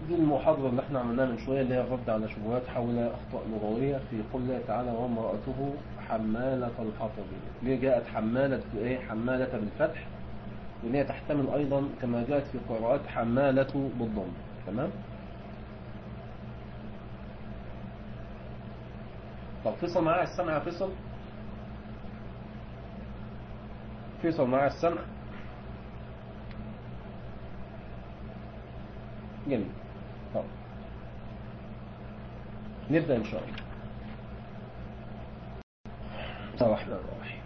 دي المحاضرة اللي احنا عملناها من شوية اللي هي الرد على شبهات حول أخطاء لغوية في قول الله تعالى وامرأته حمالة الحطب ليه جاءت حمالة ايه حمالة بالفتح لأن هي تحتمل أيضا كما جاءت في قراءات حمالة بالضم تمام طب فيصل معايا السمع يا فيصل فيصل معايا السمع جميل طب نبدأ إن شاء الله بسم الله الرحمن الرحيم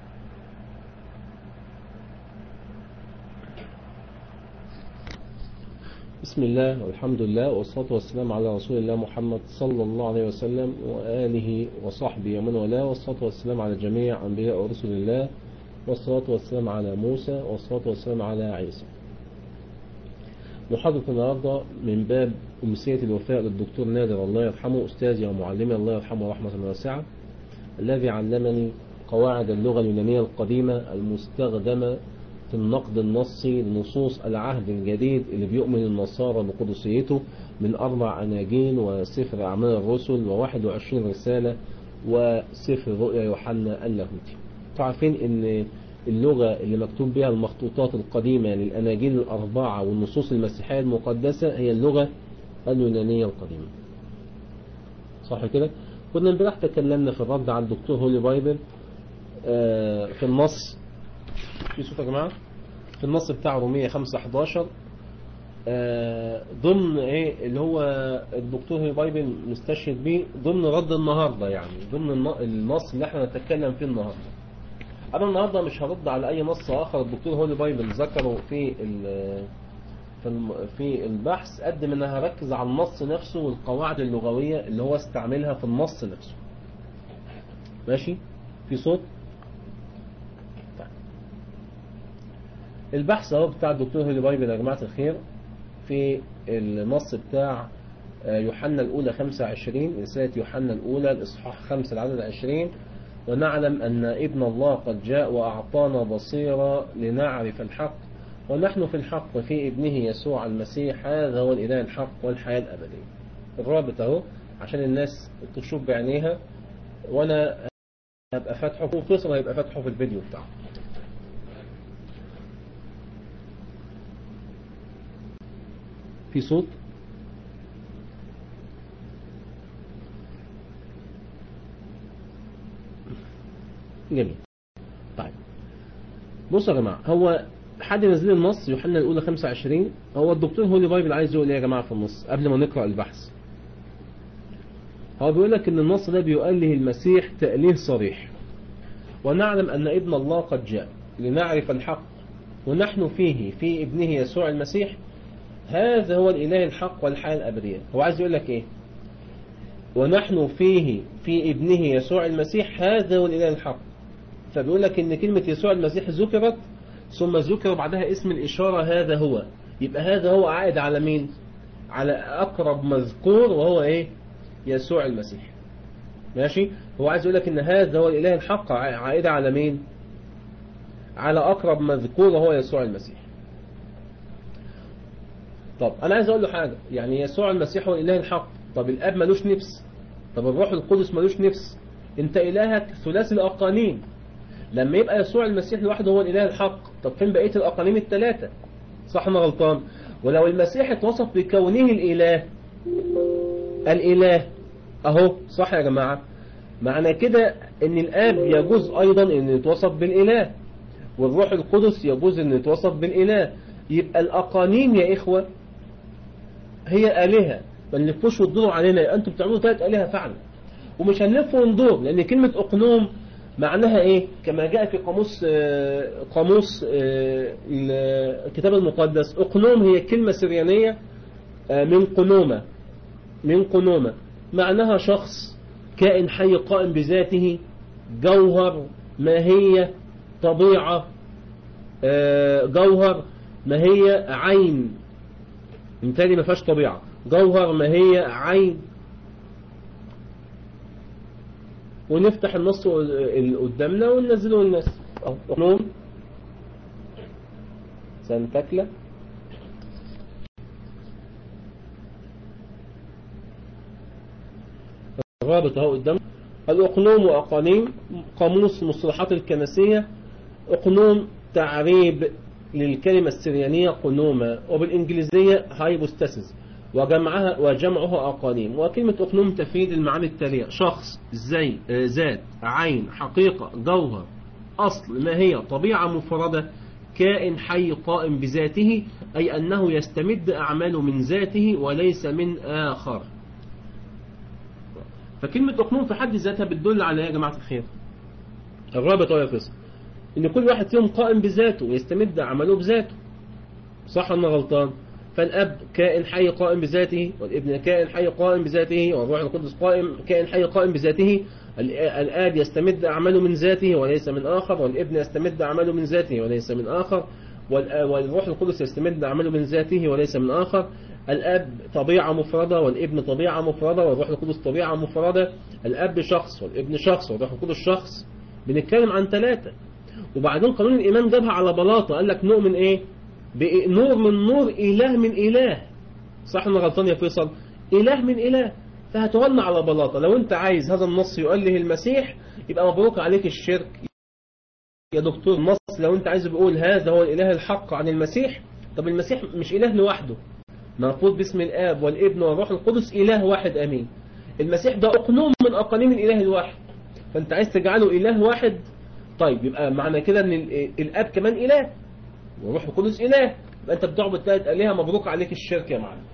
بسم الله والحمد لله والصلاة والسلام على رسول الله محمد صلى الله عليه وسلم وآله وصحبه ومن والاه والصلاة والسلام على جميع أنبياء ورسل الله والصلاة والسلام على موسى والصلاة والسلام على عيسى محاضرة النهاردة من باب أمسية الوفاء للدكتور نادر الله يرحمه أستاذي ومعلمي الله يرحمه رحمة واسعة الذي علمني قواعد اللغة اليونانية القديمة المستخدمة في النقد النصي لنصوص العهد الجديد اللي بيؤمن النصارى بقدسيته من أربع أناجيل وسفر أعمال الرسل و21 رسالة وسفر رؤيا يوحنا اللاهوتي تعرفين ان اللغة اللي مكتوب بها المخطوطات القديمة للأناجيل الأربعة والنصوص المسيحية المقدسة هي اللغة اليونانية القديمة صح كده كنا امبارح تكلمنا في الرد على الدكتور هولي بايبل آه في النص في صوت يا جماعة في النص بتاع رومية 5 11 آه ضمن ايه اللي هو الدكتور هولي بايبل مستشهد بيه ضمن رد النهاردة يعني ضمن النص اللي احنا نتكلم فيه النهاردة انا النهاردة مش هرد على اي نص اخر الدكتور هولي بايبل ذكره في في في البحث قد ما انا هركز على النص نفسه والقواعد اللغوية اللي هو استعملها في النص نفسه ماشي في صوت طيب. البحث اهو بتاع الدكتور هولي بايبل يا جماعة الخير في النص بتاع يوحنا الأولى 25 رسالة يوحنا الأولى الإصحاح 5 العدد 20 ونعلم أن ابن الله قد جاء وأعطانا بصيرة لنعرف الحق ونحن في الحق في ابنه يسوع المسيح هذا هو الإله الحق والحياة الأبدية الرابط أهو عشان الناس تشوف بعينيها وأنا هبقى فاتحه وفيصل هيبقى فاتحه في الفيديو بتاعه في صوت جميل طيب بصوا يا جماعة هو حد نزل النص يوحنا الأولى 25 هو الدكتور هولي بايبل عايز يقول ايه يا جماعة في النص قبل ما نقرأ البحث هو بيقول لك ان النص ده بيؤله المسيح تأليه صريح ونعلم ان ابن الله قد جاء لنعرف الحق ونحن فيه في ابنه يسوع المسيح هذا هو الإله الحق والحياة الأبدية هو عايز يقول لك ايه ونحن فيه في ابنه يسوع المسيح هذا هو الإله الحق فبيقول لك ان كلمة يسوع المسيح ذكرت ثم ذكر بعدها اسم الإشارة هذا هو يبقى هذا هو عائد على مين على أقرب مذكور وهو إيه يسوع المسيح ماشي هو عايز يقول لك ان هذا هو الإله الحق عائد على مين على أقرب مذكور وهو يسوع المسيح طب أنا عايز أقول له حاجة يعني يسوع المسيح هو الإله الحق طب الأب ملوش نفس طب الروح القدس ملوش نفس انت إلهك ثلاثي الأقانيم لما يبقى يسوع المسيح لوحده هو الإله الحق طب فين بقية الأقانيم الثلاثة صح أنا غلطان ولو المسيح اتوصف بكونه الإله الإله أهو صح يا جماعة معنى كده ان الآب يجوز أيضا ان يتوصف بالإله والروح القدس يجوز ان يتوصف بالإله يبقى الأقانيم يا إخوة هي آلهة ما نلفوش وتدوروا علينا أنتم بتعملوا ثلاث آلهة فعلا ومش هنلف وندور لأن كلمة أقنوم معناها إيه كما جاء في قاموس قاموس الكتاب المقدس أقنوم هي كلمة سريانية من قنومة من قنومة معناها شخص كائن حي قائم بذاته جوهر ماهية طبيعة جوهر ما هي عين بالتالي ما فيهاش طبيعة جوهر ما هي عين ونفتح النص قدامنا وننزله للناس نوم سنتكلة رابط اهو قدام الأقنوم وأقانيم قاموس مصطلحات الكنسية أقنوم تعريب للكلمة السريانية قنومة وبالإنجليزية هايبوستاسيس وجمعها وجمعها أقانيم وكلمة أقنوم تفيد المعاني التالية شخص زي ذات عين حقيقة جوهر أصل ماهية طبيعة مفردة كائن حي قائم بذاته أي أنه يستمد أعماله من ذاته وليس من آخر فكلمة أقنوم في حد ذاتها بتدل على إيه يا جماعة الخير الرابط هو يا فيصل إن كل واحد فيهم قائم بذاته ويستمد عمله بذاته صح ولا غلطان فالأب كائن حي قائم بذاته والابن كائن حي قائم بذاته والروح القدس قائم كائن حي قائم بذاته الآب يستمد أعماله من ذاته وليس من آخر والابن يستمد أعماله من ذاته وليس من آخر والروح القدس يستمد أعماله من ذاته وليس من آخر الأب طبيعة مفردة والابن طبيعة مفردة والروح القدس طبيعة مفردة الأب شخص والابن شخص والروح القدس شخص بنتكلم عن ثلاثة وبعدين قانون الإيمان جابها على بلاطة قال لك نؤمن إيه نور من نور إله من إله صح أنا غلطان يا فيصل إله من إله فهتولنا على بلاطة لو أنت عايز هذا النص يؤله المسيح يبقى مبروك عليك الشرك يا دكتور النص لو أنت عايز بيقول هذا هو الإله الحق عن المسيح طب المسيح مش إله لوحده مرفوض باسم الآب والابن والروح القدس إله واحد أمين المسيح ده أقنوم من أقانيم الإله الواحد فأنت عايز تجعله إله واحد طيب يبقى معنى كده أن الآب كمان إله والروح القدس إله يبقى أنت بتعبد ثلاث آلهة مبروك عليك الشرك يا معلم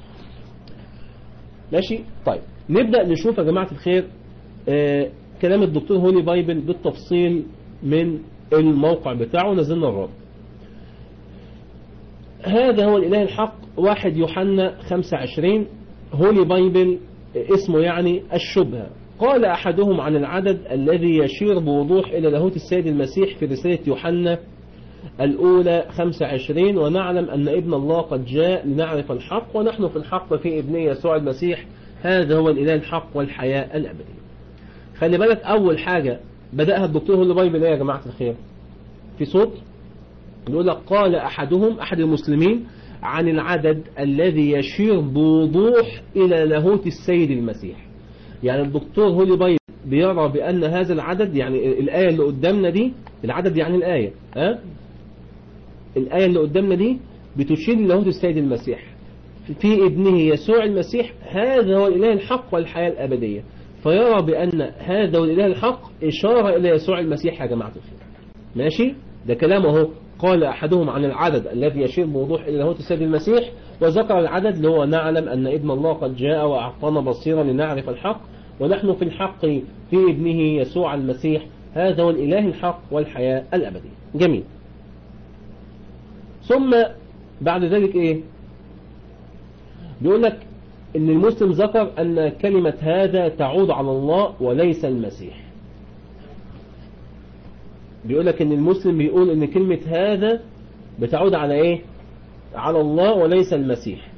ماشي طيب نبدأ نشوف يا جماعة الخير آه كلام الدكتور هولي بايبل بالتفصيل من الموقع بتاعه نزلنا الرابط هذا هو الإله الحق واحد يوحنا 25 هولي بايبل اسمه يعني الشبهة قال أحدهم عن العدد الذي يشير بوضوح إلى لاهوت السيد المسيح في رسالة يوحنا الأولى 25 ونعلم أن ابن الله قد جاء لنعرف الحق ونحن في الحق في ابنه يسوع المسيح هذا هو الإله الحق والحياة الأبدية خلي بالك أول حاجة بدأها الدكتور هولي بايبل إيه يا جماعة الخير في صوت يقول لك قال أحدهم أحد المسلمين عن العدد الذي يشير بوضوح إلى لاهوت السيد المسيح يعني الدكتور هولي بايد بيرى بأن هذا العدد يعني الآية اللي قدامنا دي العدد يعني الآية أه؟ الآية اللي قدامنا دي بتشير للاهوت السيد المسيح في ابنه يسوع المسيح هذا هو الإله الحق والحياة الأبدية فيرى بأن هذا هو الإله الحق إشارة إلى يسوع المسيح يا جماعة الخير ماشي ده كلامه قال أحدهم عن العدد الذي يشير بوضوح إلى لاهوت السيد المسيح وذكر العدد اللي هو نعلم أن ابن الله قد جاء وأعطانا بصيرا لنعرف الحق ونحن في الحق في ابنه يسوع المسيح هذا هو الإله الحق والحياة الأبدية جميل ثم بعد ذلك إيه بيقول لك ان المسلم ذكر ان كلمة هذا تعود على الله وليس المسيح بيقول لك ان المسلم بيقول ان كلمة هذا بتعود على ايه على الله وليس المسيح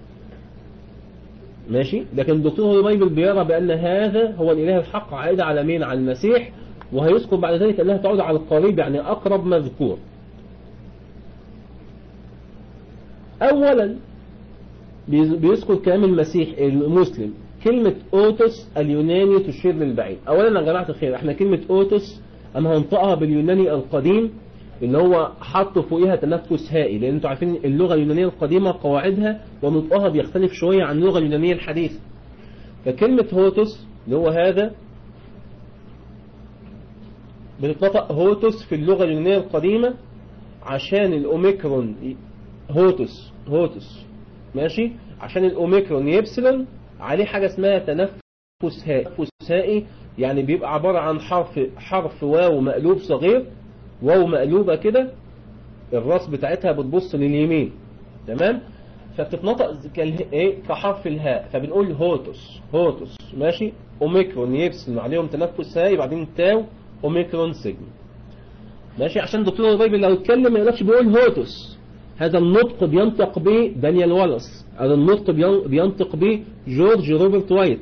ماشي لكن الدكتور بايبل بيرى بان هذا هو الاله الحق عائد على مين على المسيح وهيذكر بعد ذلك انها تعود على القريب يعني اقرب مذكور اولا بيذكر كلام المسيح المسلم كلمة اوتوس اليوناني تشير للبعيد اولا يا جماعة الخير احنا كلمة اوتوس اما هنطقها باليوناني القديم اللي هو حط فوقها تنفس هائي لان انتوا عارفين اللغة اليونانية القديمة قواعدها ونطقها بيختلف شوية عن اللغة اليونانية الحديثة فكلمة هوتوس اللي هو هذا بتتنطق هوتوس في اللغة اليونانية القديمة عشان الأوميكرون هوتوس هوتوس ماشي عشان الأوميكرون يبسلون عليه حاجة اسمها تنفس هائي تنفس هائي يعني بيبقى عبارة عن حرف حرف واو مقلوب صغير واو مقلوبة كده الراس بتاعتها بتبص لليمين تمام فبتتنطق ايه كحرف الهاء فبنقول هوتوس هوتوس ماشي اوميكرون يبسل عليهم تنفس هائي بعدين تاو اوميكرون سجن ماشي عشان دكتور البايبل لو اتكلم ما يقولكش بيقول هوتوس هذا النطق بينطق به دانيال والاس هذا النطق بينطق به جورج روبرت وايت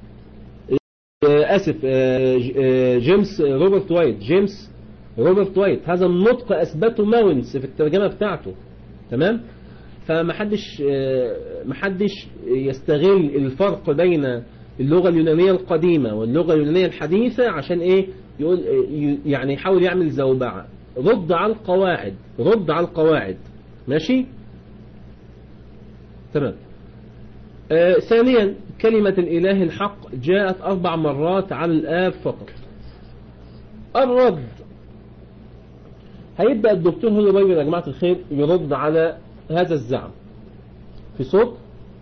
اسف جيمس روبرت وايت جيمس روبرت وايت هذا النطق اثبته ماونس في الترجمه بتاعته تمام فمحدش محدش يستغل الفرق بين اللغة اليونانية القديمة واللغة اليونانية الحديثة عشان ايه يقول يعني يحاول يعمل زوبعة رد على القواعد رد على القواعد ماشي تمام آه ثانيا كلمة الإله الحق جاءت أربع مرات على الآب فقط الرد هيبدأ الدكتور هو يبين يا جماعة الخير يرد على هذا الزعم في صوت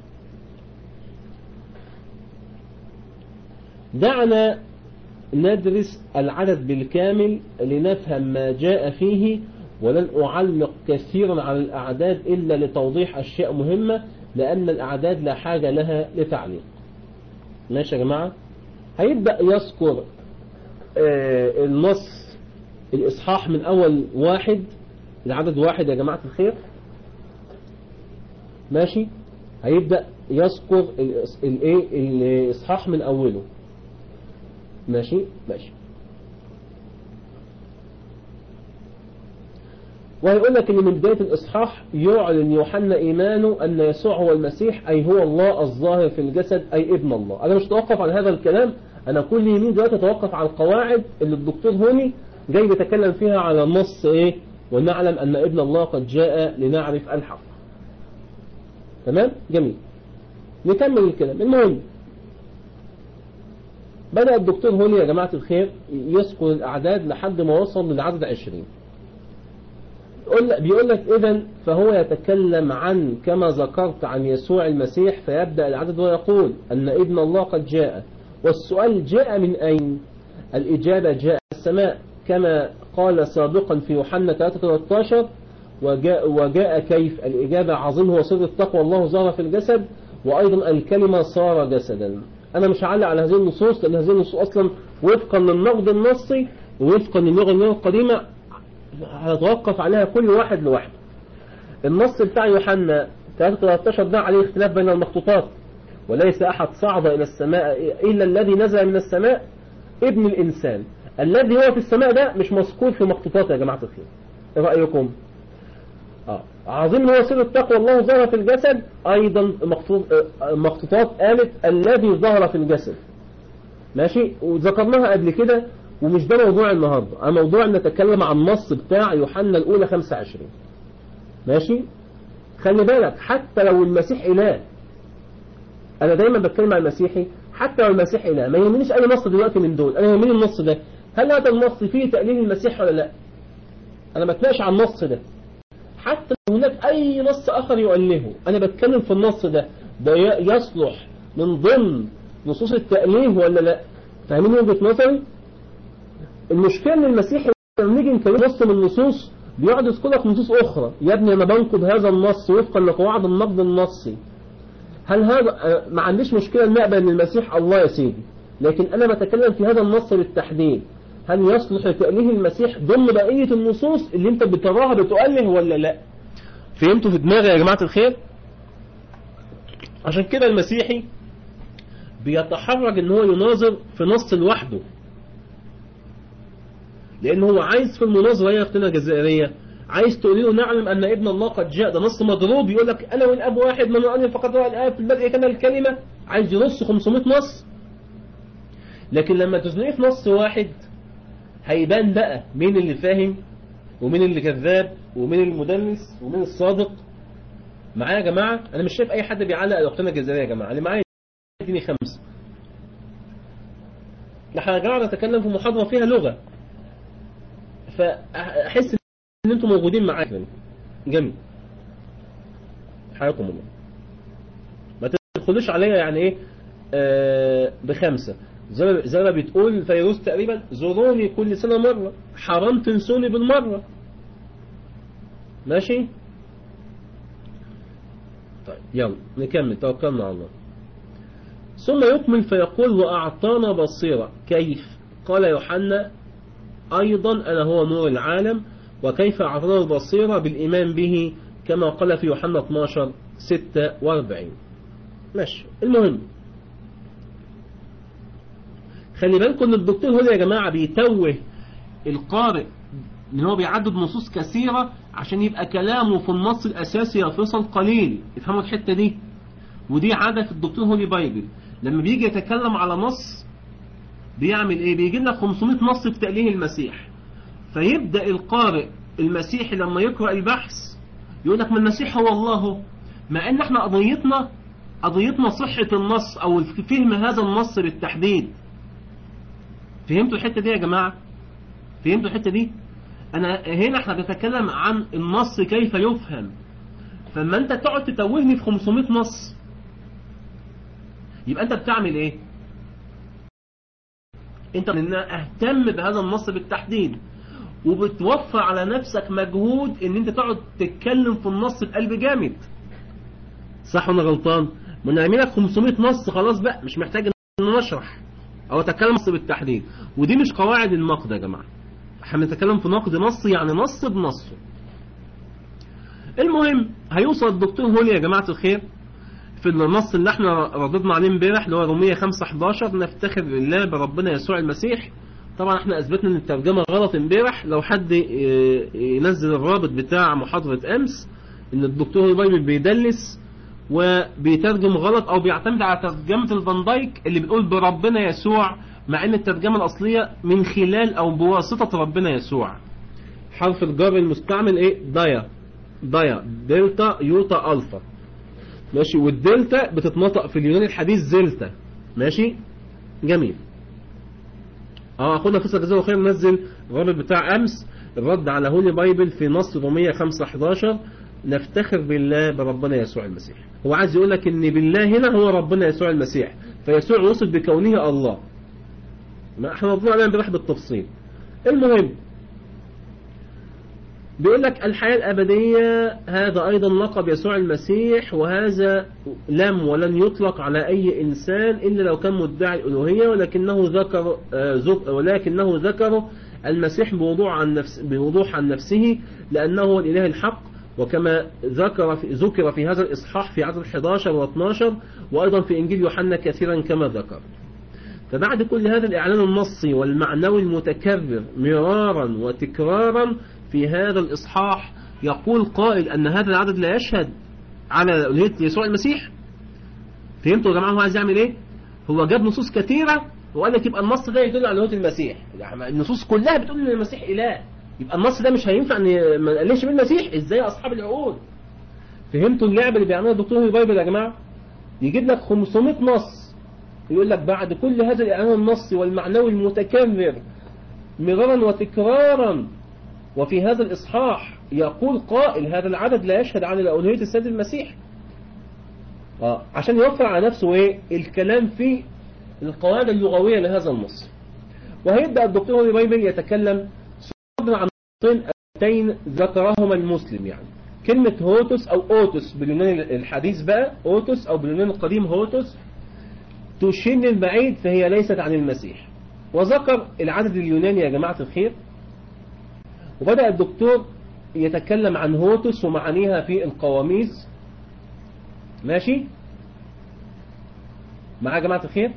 دعنا ندرس العدد بالكامل لنفهم ما جاء فيه ولن أعلق كثيرا على الأعداد إلا لتوضيح أشياء مهمة لأن الأعداد لا حاجة لها لتعليق ماشي يا جماعة هيبدأ يذكر آه النص الإصحاح من أول واحد العدد واحد يا جماعة الخير ماشي هيبدأ يذكر الايه الإصحاح من أوله ماشي ماشي وهيقول لك ان من بداية الاصحاح يعلن يوحنا ايمانه ان يسوع هو المسيح اي هو الله الظاهر في الجسد اي ابن الله انا مش توقف على هذا الكلام انا كل يمين دلوقتي اتوقف على القواعد اللي الدكتور هوني جاي بيتكلم فيها على النص ايه ونعلم ان ابن الله قد جاء لنعرف الحق تمام جميل نكمل الكلام المهم بدأ الدكتور هوني يا جماعة الخير يذكر الأعداد لحد ما وصل للعدد عشرين بيقول لك إذا فهو يتكلم عن كما ذكرت عن يسوع المسيح فيبدأ العدد ويقول أن ابن الله قد جاء والسؤال جاء من أين الإجابة جاء السماء كما قال سابقا في يوحنا 3 وجاء, وجاء كيف الإجابة عظيم هو سر التقوى الله ظهر في الجسد وأيضا الكلمة صار جسدا أنا مش هعلق على هذه النصوص لأن هذه النصوص أصلا وفقا للنقد النصي ووفقا للغة القديمة هتوقف عليها كل واحد لوحده النص بتاع يوحنا 13 ده عليه اختلاف بين المخطوطات وليس أحد صعد إلى السماء إلا الذي نزل من السماء ابن الإنسان الذي هو في السماء ده مش مذكور في مخطوطات يا جماعة الخير ايه رأيكم آه. عظيم هو سر التقوى الله ظهر في الجسد أيضا مخطوطات قالت الذي ظهر في الجسد ماشي وذكرناها قبل كده ومش ده موضوع النهاردة موضوع ان نتكلم عن النص بتاع يوحنا الأولى 25 ماشي خلي بالك حتى لو المسيح إله أنا دايما بتكلم عن المسيحي حتى لو المسيح إله ما يهمنيش أي نص دلوقتي من دول أنا يهمني النص ده هل هذا النص فيه تقليل المسيح ولا لا أنا بتناقش عن النص ده حتى لو هناك أي نص آخر يؤلهه أنا بتكلم في النص ده ده يصلح من ضمن نصوص التأليه ولا لا فاهمين وجهة نظري المشكلة ان المسيح لما نيجي نكلم نص من النصوص بيقعد يذكر لك نصوص أخرى يا ابني أنا بنقد هذا النص وفقا لقواعد النقد النصي هل هذا ما عنديش مشكلة ان اقبل ان المسيح الله يا سيدي لكن أنا بتكلم في هذا النص بالتحديد هل يصلح لتأليه المسيح ضمن بقية النصوص اللي انت بتراها بتؤله ولا لا فهمتوا في دماغي يا جماعة الخير عشان كده المسيحي بيتحرج ان هو يناظر في نص لوحده لان هو عايز في المناظرة هي اختنا جزائرية عايز تقول له نعلم ان ابن الله قد جاء ده نص مضروب يقول لك انا والاب واحد من يؤمن فقد رأى الاب في البدء كان الكلمة عايز يرص 500 نص لكن لما تزنقه في نص واحد هيبان بقى مين اللي فاهم ومين اللي كذاب ومين المدلس ومين الصادق معايا يا جماعة انا مش شايف اي حد بيعلق الاختنا الجزائرية يا جماعة اللي معايا يديني خمسة احنا يا جماعة نتكلم في محاضرة فيها لغة فاحس ان انتم موجودين معايا جميل حياكم الله ما تدخلوش عليا يعني ايه آه بخمسة زي زي ما بتقول فيروز تقريبا زوروني كل سنة مرة حرام تنسوني بالمرة ماشي طيب يلا نكمل توكلنا على الله ثم يكمل فيقول وأعطانا بصيرة كيف قال يوحنا أيضا أنا هو نور العالم وكيف أعطانا البصيرة بالإيمان به كما قال في يوحنا 12 46 ماشي المهم خلي بالكم ان الدكتور هنا يا جماعة بيتوه القارئ ان هو بيعدد نصوص كثيرة عشان يبقى كلامه في النص الاساسي يا فيصل قليل افهموا الحتة دي ودي عادة في الدكتور هولي بايبل لما بيجي يتكلم على نص بيعمل ايه بيجي لنا 500 نص في تأليه المسيح فيبدأ القارئ المسيحي لما يقرأ البحث يقول لك ما المسيح هو الله مع ان احنا قضيتنا قضيتنا صحة النص او فهم هذا النص بالتحديد فهمتوا الحتة دي يا جماعة فهمتوا الحتة دي انا هنا احنا بنتكلم عن النص كيف يفهم فلما انت تقعد تتوهني في 500 نص يبقى انت بتعمل ايه انت ان اهتم بهذا النص بالتحديد وبتوفر على نفسك مجهود ان انت تقعد تتكلم في النص بقلب جامد صح ولا غلطان ما نعمل لك 500 نص خلاص بقى مش محتاج ان نشرح او اتكلم نص بالتحديد ودي مش قواعد النقد يا جماعه احنا بنتكلم في نقد نص يعني نص بنصه المهم هيوصل الدكتور هولي يا جماعه الخير في النص اللي احنا رددنا عليه امبارح اللي هو رومية 5 11 نفتخر بالله بربنا يسوع المسيح طبعا احنا اثبتنا ان الترجمة غلط امبارح لو حد ينزل الرابط بتاع محاضرة امس ان الدكتور بايبل بيدلس وبيترجم غلط او بيعتمد على ترجمة الفان دايك اللي بتقول بربنا يسوع مع ان الترجمة الاصلية من خلال او بواسطة ربنا يسوع حرف الجر المستعمل ايه دايا دايا دلتا يوتا الفا ماشي والدلتا بتتنطق في اليوناني الحديث زلتا ماشي جميل اه اخونا فيصل جزاه الله خير منزل الرابط بتاع امس الرد على هولي بايبل في نص رومية 5 11 نفتخر بالله بربنا يسوع المسيح هو عايز يقول لك ان بالله هنا هو ربنا يسوع المسيح فيسوع وصف بكونه الله ما احنا ربنا علينا امبارح بالتفصيل المهم بيقول لك الحياة الأبدية هذا أيضا لقب يسوع المسيح وهذا لم ولن يطلق على أي إنسان إلا لو كان مدعي الألوهية ولكنه ذكر ولكنه ذكر المسيح بوضوح عن نفس بوضوح عن نفسه لأنه هو الإله الحق وكما ذكر في ذكر في هذا الإصحاح في عدد 11 و 12 وأيضا في إنجيل يوحنا كثيرا كما ذكر فبعد كل هذا الإعلان النصي والمعنوي المتكرر مرارا وتكرارا في هذا الإصحاح يقول قائل أن هذا العدد لا يشهد على ألوهية يسوع المسيح فهمتوا يا جماعة هو عايز يعمل إيه هو جاب نصوص كثيرة وقال لك يبقى النص ده يدل على ألوهية المسيح يعني النصوص كلها بتقول إن المسيح إله يبقى النص ده مش هينفع ان ما نقلش بالمسيح ازاي يا اصحاب العقول فهمتوا اللعبه اللي بيعملها الدكتور البايبل يا جماعه يجيب لك 500 نص يقول لك بعد كل هذا الاعلان النصي والمعنوي المتكرر مرارا وتكرارا وفي هذا الإصحاح يقول قائل هذا العدد لا يشهد عن الألوهية السيد المسيح آه عشان يوفر على نفسه ايه الكلام في القواعد اللغوية لهذا النص وهيبدأ الدكتور هولي بايبل يتكلم صدر عن نقطتين ذكرهما المسلم يعني كلمة هوتوس أو أوتوس باليوناني الحديث بقى أوتوس أو باليوناني القديم هوتوس تشير للبعيد فهي ليست عن المسيح وذكر العدد اليوناني يا جماعة الخير وبدأ الدكتور يتكلم عن هوتس ومعانيها في القواميس ماشي معايا يا جماعة الخير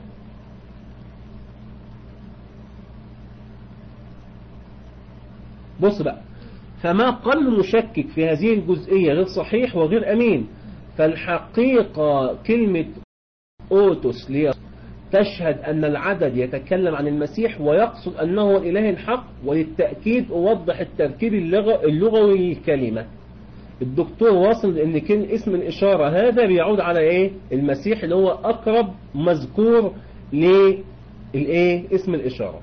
بص بقى فما قل مشكك في هذه الجزئية غير صحيح وغير أمين فالحقيقة كلمة أوتوس تشهد أن العدد يتكلم عن المسيح ويقصد أنه هو الإله الحق وللتأكيد أوضح التركيب اللغوي للكلمة الدكتور واصل أن كان اسم الإشارة هذا بيعود على إيه المسيح اللي هو أقرب مذكور للإيه اسم الإشارة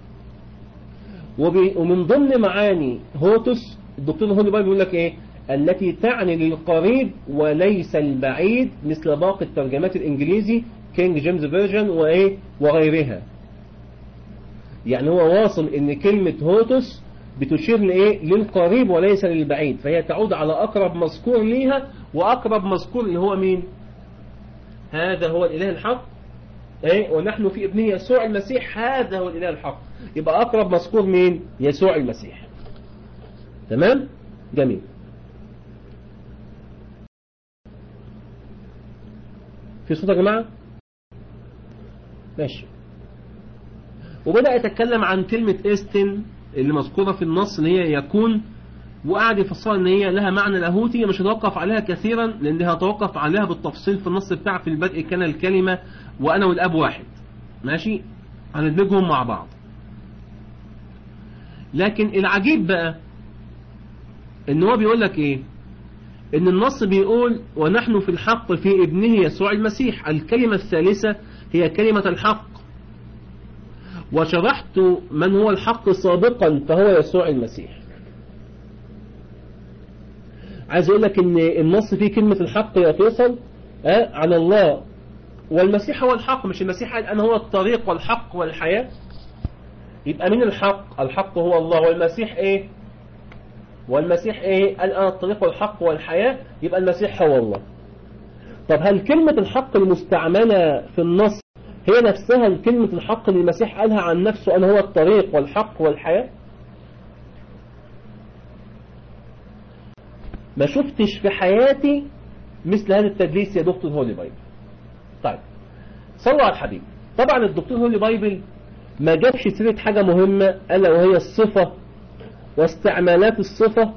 ومن ضمن معاني هوتس الدكتور هولي باي بيقول لك إيه التي تعني للقريب وليس البعيد مثل باقي الترجمات الإنجليزي كينج جيمس فيرجن وايه وغيرها يعني هو واصل ان كلمة هوتس بتشير لايه للقريب وليس للبعيد فهي تعود على اقرب مذكور ليها واقرب مذكور اللي هو مين هذا هو الاله الحق ايه ونحن في ابنه يسوع المسيح هذا هو الاله الحق يبقى اقرب مذكور مين يسوع المسيح تمام جميل في صوت يا جماعه ماشي وبدأ يتكلم عن كلمة استن اللي مذكورة في النص اللي هي يكون وقعد يفسرها ان هي لها معنى لاهوتي مش هتوقف عليها كثيرا لان هتوقف عليها بالتفصيل في النص بتاع في البدء كان الكلمة وانا والاب واحد ماشي هندمجهم مع بعض لكن العجيب بقى ان هو بيقول لك ايه ان النص بيقول ونحن في الحق في ابنه يسوع المسيح الكلمة الثالثة هي كلمة الحق وشرحت من هو الحق سابقا فهو يسوع المسيح عايز اقول لك ان النص فيه كلمة الحق يا فيصل أه على الله والمسيح هو الحق مش المسيح قال انا هو الطريق والحق والحياة يبقى مين الحق الحق هو الله والمسيح ايه والمسيح ايه قال انا الطريق والحق والحياة يبقى المسيح هو الله طب هل كلمة الحق المستعملة في النص هي نفسها كلمة الحق اللي المسيح قالها عن نفسه أنا هو الطريق والحق والحياة ما شفتش في حياتي مثل هذا التدليس يا دكتور هولي بايبل طيب صلوا على الحبيب طبعا الدكتور هولي بايبل ما جابش سيرة حاجة مهمة ألا وهي الصفة واستعمالات الصفة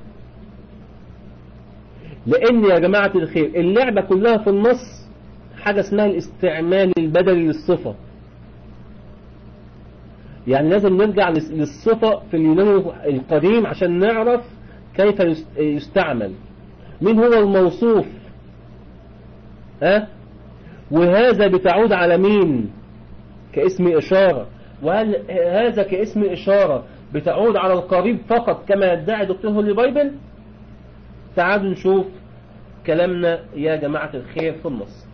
لأن يا جماعة الخير اللعبة كلها في النص حاجة اسمها الاستعمال البدلي للصفة يعني لازم نرجع للصفة في اليونان القديم عشان نعرف كيف يستعمل مين هو الموصوف ها وهذا بتعود على مين كاسم إشارة وهل هذا كاسم إشارة بتعود على القريب فقط كما يدعي دكتور هولي بايبل تعالوا نشوف كلامنا يا جماعة الخير في النص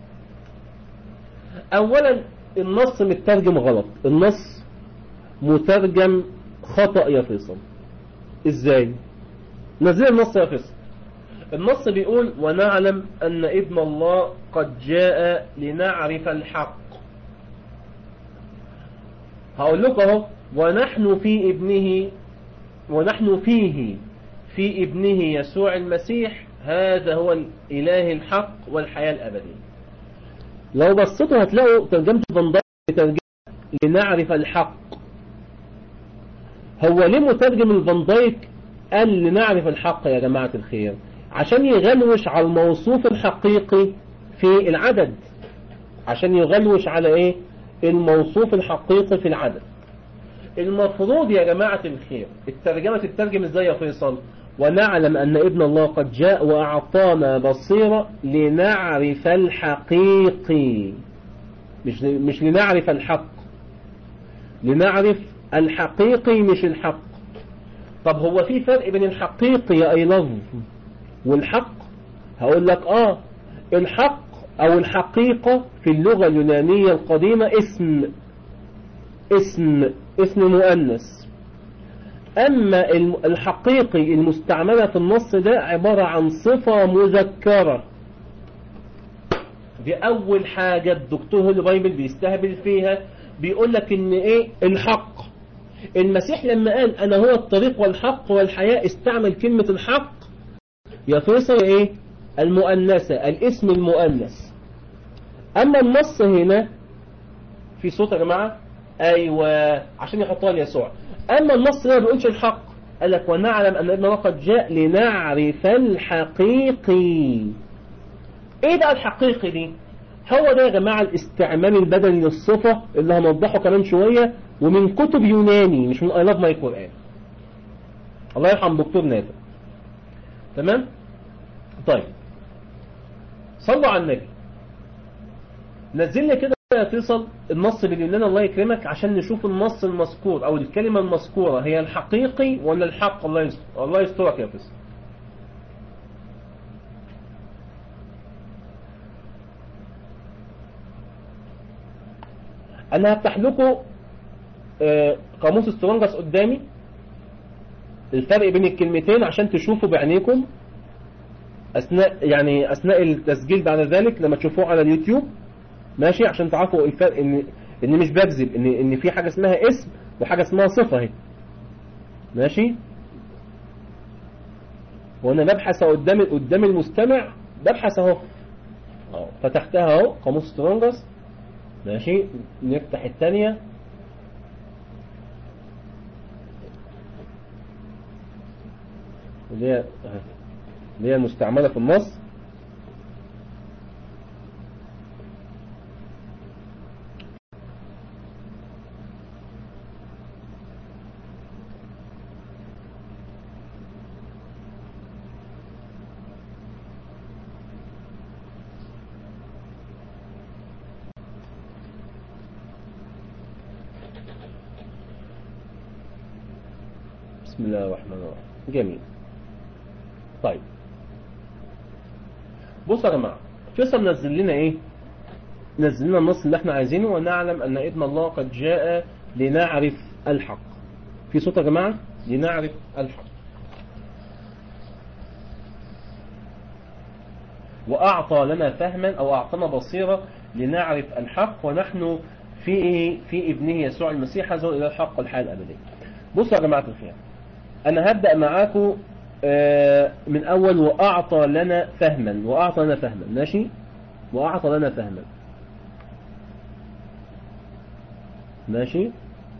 اولا النص مترجم غلط النص مترجم خطأ يا فيصل ازاي نزل النص يا فيصل النص بيقول ونعلم ان ابن الله قد جاء لنعرف الحق هقول لكم اهو ونحن في ابنه ونحن فيه في ابنه يسوع المسيح هذا هو الإله الحق والحياة الأبدية لو بصيتوا هتلاقوا ترجمة فان دايك لنعرف الحق هو ليه مترجم الفان دايك قال لنعرف الحق يا جماعة الخير عشان يغلوش على الموصوف الحقيقي في العدد عشان يغلوش على ايه الموصوف الحقيقي في العدد المفروض يا جماعة الخير الترجمة تترجم ازاي يا فيصل ونعلم أن ابن الله قد جاء وأعطانا بصيرة لنعرف الحقيقي مش مش لنعرف الحق لنعرف الحقيقي مش الحق طب هو في فرق بين الحقيقي يا اي لاف والحق هقول لك اه الحق او الحقيقة في اللغة اليونانية القديمة اسم اسم اسم مؤنث أما الحقيقي المستعملة في النص ده عبارة عن صفة مذكرة دي أول حاجة الدكتور هولي بايبل بيستهبل فيها بيقول لك إن إيه الحق المسيح لما قال أنا هو الطريق والحق والحياة استعمل كلمة الحق يا فيصل إيه المؤنثة الاسم المؤنث أما النص هنا في صوت يا جماعة أيوة عشان يحطها ليسوع أما النص ما بيقولش الحق قال لك ونعلم أن ابن الله قد جاء لنعرف الحقيقي إيه بقى الحقيقي دي هو ده يا جماعة الاستعمال البدني للصفة اللي هنوضحه كمان شوية ومن كتب يوناني مش من أيلاف ماي قرآن الله يرحم دكتور نافع تمام طيب صلوا على النبي نزل لي كده يا فيصل النص باليونان الله يكرمك عشان نشوف النص المذكور او الكلمة المذكورة هي الحقيقي ولا الحق الله يستر الله يسترك يا فيصل انا هفتح لكم قاموس سترونجس قدامي الفرق بين الكلمتين عشان تشوفوا بعينيكم اثناء يعني اثناء التسجيل بعد ذلك لما تشوفوه على اليوتيوب ماشي عشان تعرفوا الفرق ان ان مش بكذب ان ان في حاجه اسمها اسم وحاجه اسمها صفه اهي ماشي وانا ببحث قدام قدام المستمع ببحث اهو اهو فتحتها اهو قاموس سترونجس ماشي نفتح الثانيه اللي هي اللي هي المستعملة في النص بسم الله الرحمن الرحيم جميل طيب بصوا يا جماعة فيصل نزل لنا ايه نزل لنا النص اللي احنا عايزينه ونعلم ان ابن الله قد جاء لنعرف الحق في صوت يا جماعة لنعرف الحق وأعطى لنا فهما أو أعطانا بصيرة لنعرف الحق ونحن في إيه؟ في ابنه يسوع المسيح هذا إلى الحق والحياة الأبدية بصوا يا جماعة الخير أنا هبدأ معاكم آه، من أول وأعطى لنا فهما وأعطى لنا فهما ماشي وأعطى لنا فهما ماشي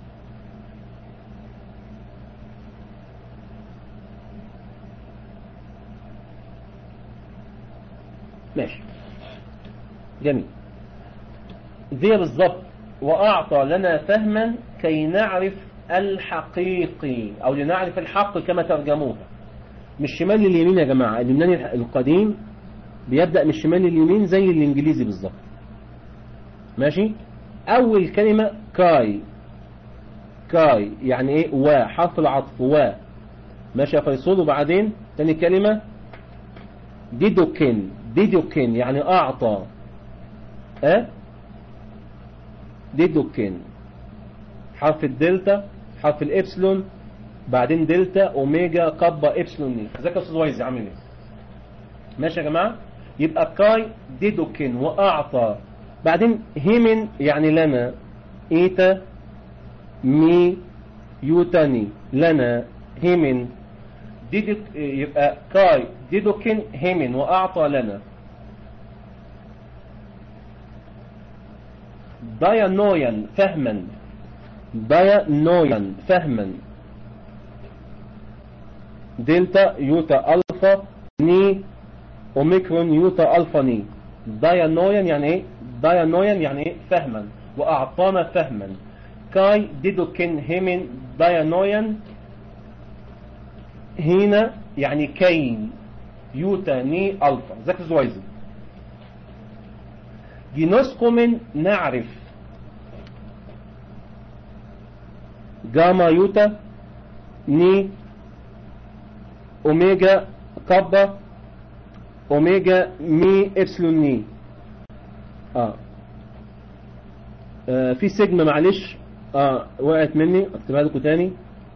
ماشي جميل دي بالظبط وأعطى لنا فهما كي نعرف الحقيقي أو لنعرف الحق كما ترجموها من الشمال لليمين يا جماعة اليوناني القديم بيبدأ من الشمال لليمين زي الإنجليزي بالظبط ماشي أول كلمة كاي كاي يعني إيه و حرف العطف و ماشي يا فيصل وبعدين تاني كلمة ديدوكين ديدوكين يعني أعطى أه ديدوكين حرف الدلتا حرف الإبسلون بعدين دلتا أوميجا قبة إبسلون ني ازيك يا أستاذ ويزي عامل إيه ماشي يا جماعة يبقى كاي ديدوكين وأعطى بعدين هيمن يعني لنا إيتا مي يوتاني لنا هيمن ديدك يبقى كاي ديدوكين هيمن وأعطى لنا دايانويا فهما دايانويا فهما دلتا يوتا ألفا ني أوميكرون يوتا ألفا ني دايانويا يعني ايه دايانويا يعني ايه فهما وأعطانا فهما كاي ديدوكين هيمن دايانويا هنا يعني كين يوتا ني ألفا ذاك زويزي جينوسكومن نعرف جاما يوتا ني أوميجا كابا أوميجا مي إبسلون ني آه. آه في سيجما معلش آه وقعت مني اكتبها لكم تاني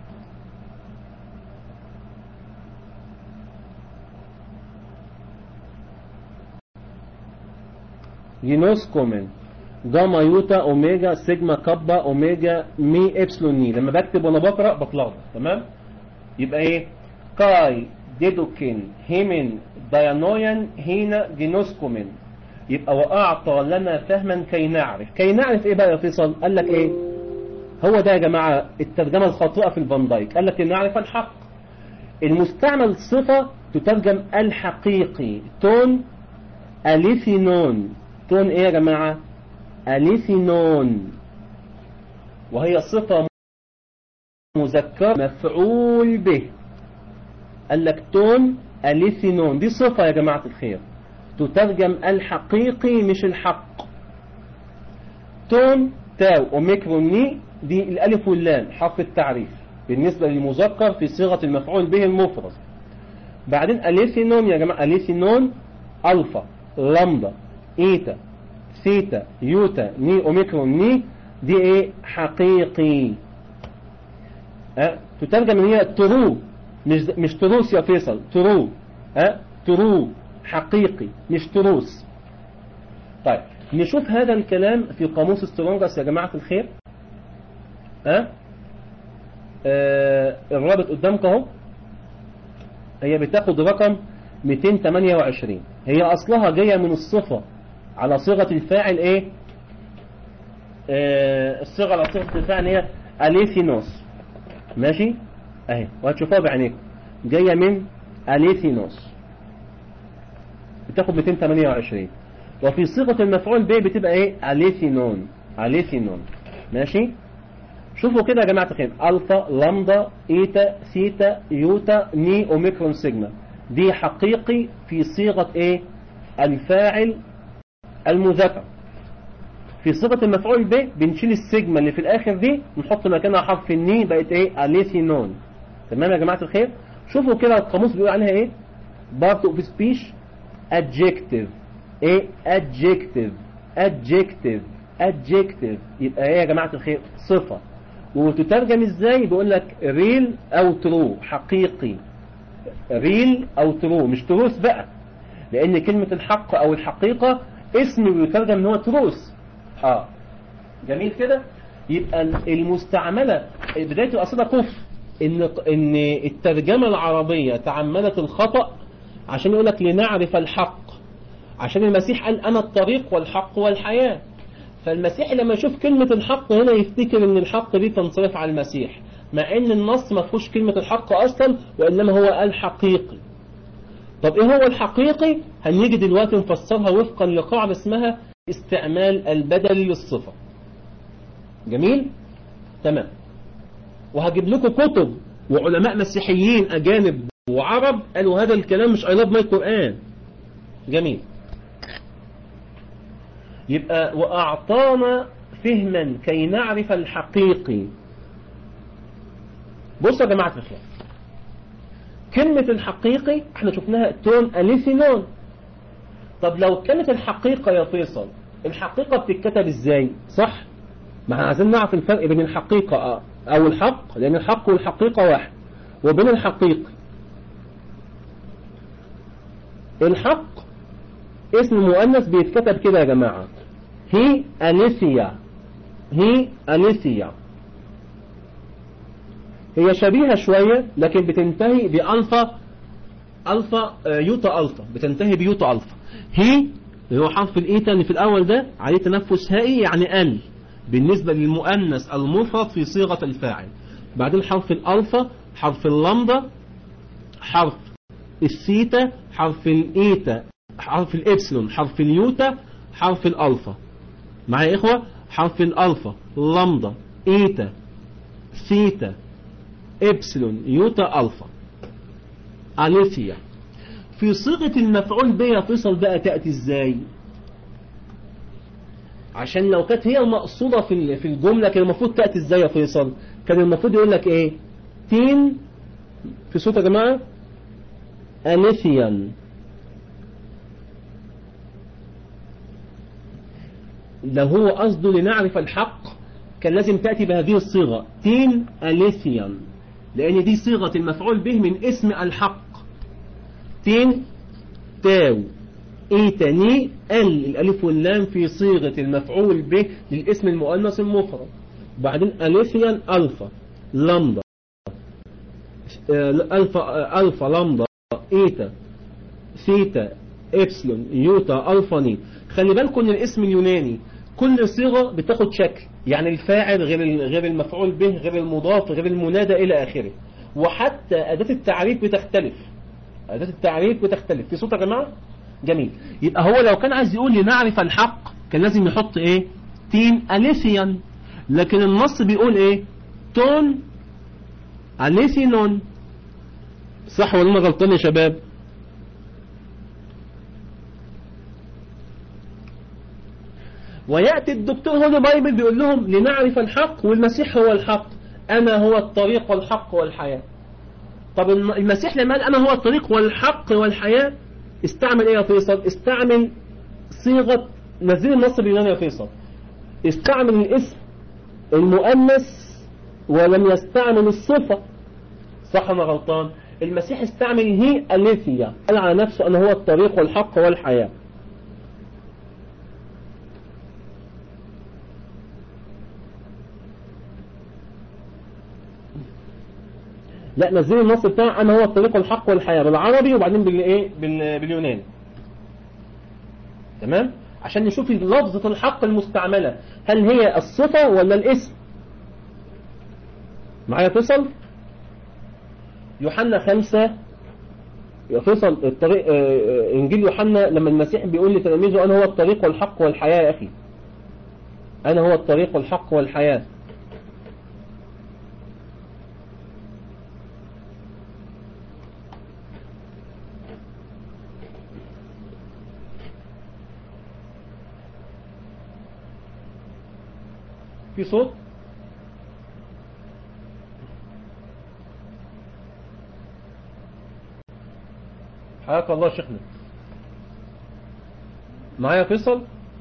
جينوس كومن جاما يوتا اوميجا سيجما كابا اوميجا مي ابسلون ني لما بكتب وانا بقرا بتلخبط تمام يبقى ايه كاي ديدوكين هيمن دايانويان هينا جينوسكومين يبقى وأعطى لنا فهما كي نعرف كي نعرف إيه بقى يا فيصل قال لك إيه هو ده يا جماعة الترجمة الخاطئة في الفان دايك قال لك إن نعرف الحق المستعمل صفة تترجم الحقيقي تون أليثينون تون إيه يا جماعة أليثينون وهي صفة مذكر مفعول به قال لك تون أليثينون دي صفة يا جماعة الخير تترجم الحقيقي مش الحق تون تاو أوميكرون ني دي الألف واللام حرف التعريف بالنسبة للمذكر في صيغة المفعول به المفرد بعدين أليثينون يا جماعة أليثينون ألفا لامدا إيتا ثيتا يوتا ني أوميكرون ني دي إيه حقيقي أه؟ تترجم ان هي ترو مش مش تروس يا فيصل ترو ها ترو حقيقي مش تروس طيب نشوف هذا الكلام في قاموس سترونجس يا جماعة الخير ها آه الرابط قدامك اهو هي بتاخد رقم 228 هي اصلها جاية من الصفة على صيغة الفاعل ايه آه الصيغة على صيغة الفاعل هي اليثينوس ماشي اهي وهتشوفوها بعينيكم جاية من أليثينوس بتاخد 228 وفي صيغة المفعول به بتبقى ايه أليثينون أليثينون ماشي شوفوا كده يا جماعة الخير ألفا لامدا إيتا ثيتا يوتا ني أوميكرون سيجما دي حقيقي في صيغة ايه الفاعل المذكر في صيغة المفعول به بنشيل السيجما اللي في الآخر دي نحط مكانها حرف الني بقت ايه أليثينون تمام يا جماعة الخير شوفوا كده القاموس بيقول عليها ايه part of speech adjective ايه adjective adjective adjective يبقى ايه يا جماعة الخير صفة وتترجم ازاي بيقول لك real او true حقيقي real او true مش تروس بقى لان كلمة الحق او الحقيقة اسم بيترجم ان هو تروس اه جميل كده يبقى المستعملة بداية اصلا كفر ان ان الترجمة العربية تعمدت الخطأ عشان يقول لك لنعرف الحق عشان المسيح قال انا الطريق والحق والحياة فالمسيح لما يشوف كلمة الحق هنا يفتكر ان الحق دي تنصرف على المسيح مع ان النص ما فيهوش كلمة الحق اصلا وانما هو الحقيقي طب ايه هو الحقيقي هنيجي دلوقتي نفسرها وفقا لقاعدة اسمها استعمال البدل للصفة جميل تمام وهجيب لكم كتب وعلماء مسيحيين أجانب وعرب قالوا هذا الكلام مش I love my قرآن جميل يبقى وأعطانا فهما كي نعرف الحقيقي بصوا يا جماعة الخير كلمة الحقيقي احنا شفناها تون أليثينون طب لو كانت الحقيقة يا فيصل الحقيقة بتتكتب ازاي صح ما احنا عايزين نعرف الفرق بين الحقيقة او الحق لان الحق والحقيقة واحد وبين الحقيقي الحق اسم مؤنث بيتكتب كده يا جماعة هي أليثيا هي أليثيا هي شبيهة شوية لكن بتنتهي بألفا ألفا يوتا ألفا بتنتهي بيوتا ألفا هي اللي هو حرف الإيتا اللي في الأول ده عليه تنفس هائي يعني ال بالنسبة للمؤنث المفرد في صيغة الفاعل بعدين حرف الألفا حرف اللمضة حرف السيتا حرف الإيتا حرف الإبسلون حرف اليوتا حرف الألفا معايا يا إخوة حرف الألفا لمضة إيتا سيتا إبسلون يوتا ألفا أليثيا في صيغة المفعول به تصل بقى تأتي إزاي عشان لو كانت هي المقصودة في في الجملة كان المفروض تأتي إزاي يا فيصل كان المفروض يقول لك إيه تين في صوت يا جماعة أليثيان لو هو قصده لنعرف الحق كان لازم تأتي بهذه الصيغة تين أليثيان لأن دي صيغة المفعول به من اسم الحق تين تاو ايتاني ال الالف واللام في صيغة المفعول به للاسم المؤنث المفرد بعدين اليثيان الفا لامدا الفا الفا لامدا ايتا ثيتا ابسلون يوتا الفا ني خلي بالكم ان الاسم اليوناني كل صيغة بتاخد شكل يعني الفاعل غير غير المفعول به غير المضاف غير المنادى الى اخره وحتى اداة التعريف بتختلف أداة التعريف بتختلف في صوت يا جماعة جميل يبقى هو لو كان عايز يقول لنعرف الحق كان لازم يحط ايه تين أليثيان لكن النص بيقول ايه تون أليثينون صح ولا انا غلطان يا شباب ويأتي الدكتور هنا بايبل بيقول لهم لنعرف الحق والمسيح هو الحق أنا هو الطريق والحق والحياة طب المسيح لما قال أنا هو الطريق والحق والحياة استعمل إيه يا فيصل استعمل صيغة نزيل النص اليوناني يا فيصل استعمل الاسم المؤنث ولم يستعمل الصفة صح أنا غلطان المسيح استعمل هي أليثيا قال على نفسه أنا هو الطريق والحق والحياة لا نزلوا النص بتاع انا هو الطريق والحق والحياة بالعربي وبعدين بالايه بال... باليوناني تمام عشان نشوف لفظة الحق المستعملة هل هي الصفة ولا الاسم معايا تصل يوحنا خمسة يا فيصل الطريق آه، آه، انجيل يوحنا لما المسيح بيقول لتلاميذه انا هو الطريق والحق والحياة يا اخي انا هو الطريق والحق والحياة في صوت حياك الله شيخنا معايا فيصل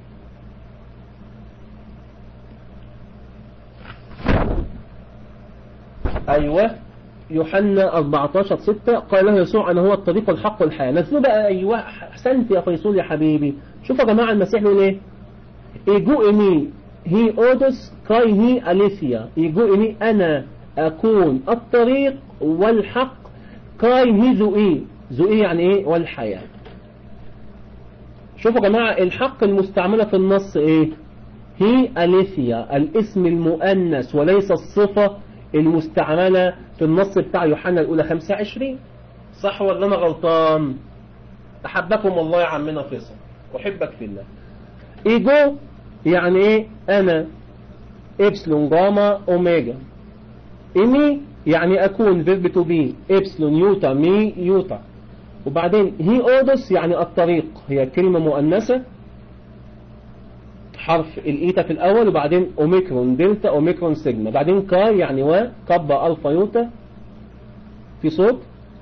ايوه يوحنا 14 6 قال له يسوع انا هو الطريق والحق والحياه نزلوا بقى ايوه احسنت يا فيصل يا حبيبي شوفوا يا جماعه المسيح بيقول ايه ايجو اني هي اودس كاي هي اليثيا ايجو اني انا اكون الطريق والحق كاي هي ذوئي ذوئي يعني ايه والحياه شوفوا يا جماعه الحق المستعمله في النص ايه هي أليثيا الاسم المؤنث وليس الصفة المستعملة في النص بتاع يوحنا الأولى 25 صح ولا أنا غلطان أحبكم الله يا عمنا فيصل أحبك في الله إيجو يعني إيه أنا إبسلون جاما أوميجا إني يعني أكون فيرب تو بي إبسلون يوتا مي يوتا وبعدين هي أودس يعني الطريق هي كلمة مؤنثة حرف الإيتا في الأول وبعدين أوميكرون دلتا أوميكرون سيجما بعدين كاي يعني و كابا ألفا يوتا في صوت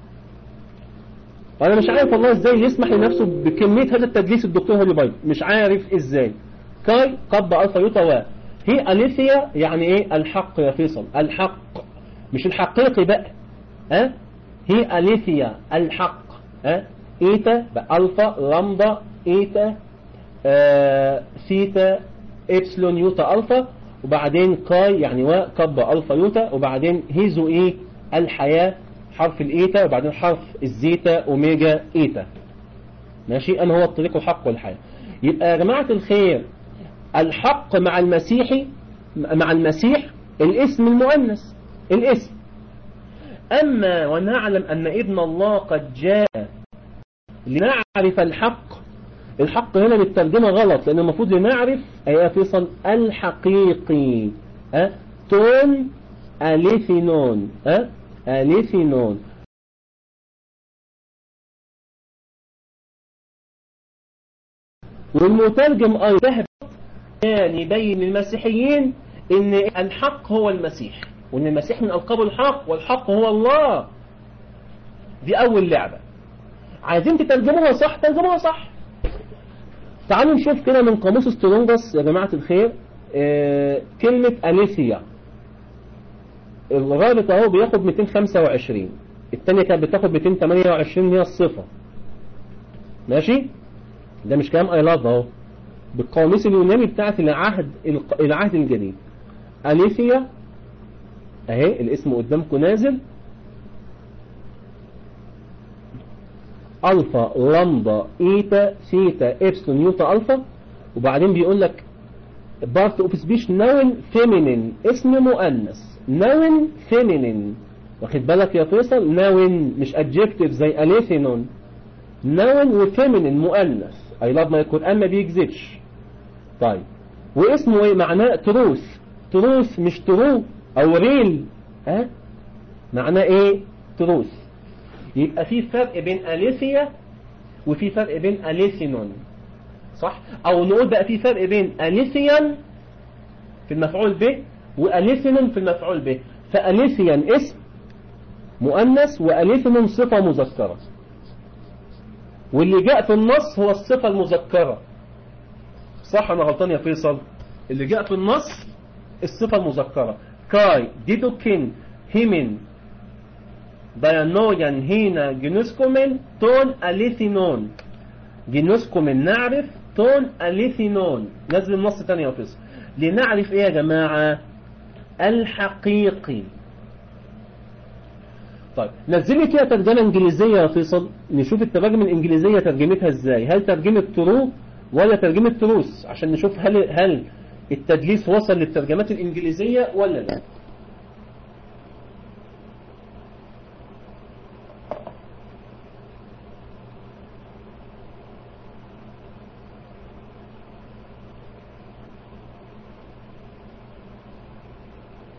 أنا مش عارف والله إزاي يسمح لنفسه بكمية هذا التدليس الدكتور هولي بايب مش عارف إزاي كاي كابا ألفا يوتا و هي أليثيا يعني إيه الحق يا فيصل الحق مش الحقيقي بقى ها أه؟ هي أليثيا الحق ها أه؟ إيتا بألفا لامدا إيتا آه سيتا إبسلون يوتا ألفا وبعدين كاي يعني و كبا ألفا يوتا وبعدين هيزو إيه الحياة حرف الإيتا وبعدين حرف الزيتا أوميجا إيتا ماشي أنا هو الطريق والحق والحياة يبقى يا جماعة الخير الحق مع المسيحي مع المسيح الاسم المؤنث الاسم أما ونعلم أن ابن الله قد جاء لنعرف الحق الحق هنا بالترجمة غلط لأن المفروض لنعرف أي فيصل الحقيقي أه؟ تون أليثينون أه؟ أليثينون والمترجم أيضا كان يبين للمسيحيين ان الحق هو المسيح وان المسيح من ألقاب الحق والحق هو الله دي أول لعبة عايزين تترجموها صح ترجموها صح تعالوا نشوف كده من قاموس سترونجس يا جماعة الخير اه كلمة أليثيا الغالب اهو بياخد 225 التانية كانت بتاخد 228 هي الصفة ماشي ده مش كلام اي لاف اهو بالقواميس اليوناني بتاعت العهد العهد الجديد أليثيا اهي الاسم قدامكم نازل الفا لامدا ايتا ثيتا ابسلون يوتا الفا وبعدين بيقول لك بارت اوف سبيش نون فيمينين اسم مؤنث نون فيمينين واخد بالك يا فيصل نون مش ادجكتيف زي اليثينون نون وفيمينين مؤنث اي لاف ما القران ما بيكذبش طيب واسمه ايه معناه تروث تروث مش ترو او ريل ها أه؟ معناه ايه تروث يبقى في فرق بين أليثيا وفي فرق بين أليثينون صح او نقول بقى في فرق بين أليثيان في المفعول به وأليثينون في المفعول به فأليثيان اسم مؤنث وأليثينون صفة مذكرة واللي جاء في النص هو الصفة المذكرة صح انا غلطان يا فيصل اللي جاء في النص الصفة المذكرة كاي ديدوكين هيمين ديانويان هينا جنوسكومين تون أليثينون جنوسكومين نعرف تون أليثينون نزل النص تاني يا فيصل لنعرف ايه يا جماعة الحقيقي طيب نزل لي كده ترجمة انجليزية يا فيصل نشوف التراجم الانجليزية ترجمتها ازاي هل ترجمة ترو ولا ترجمة تروس عشان نشوف هل هل التدليس وصل للترجمات الانجليزية ولا لا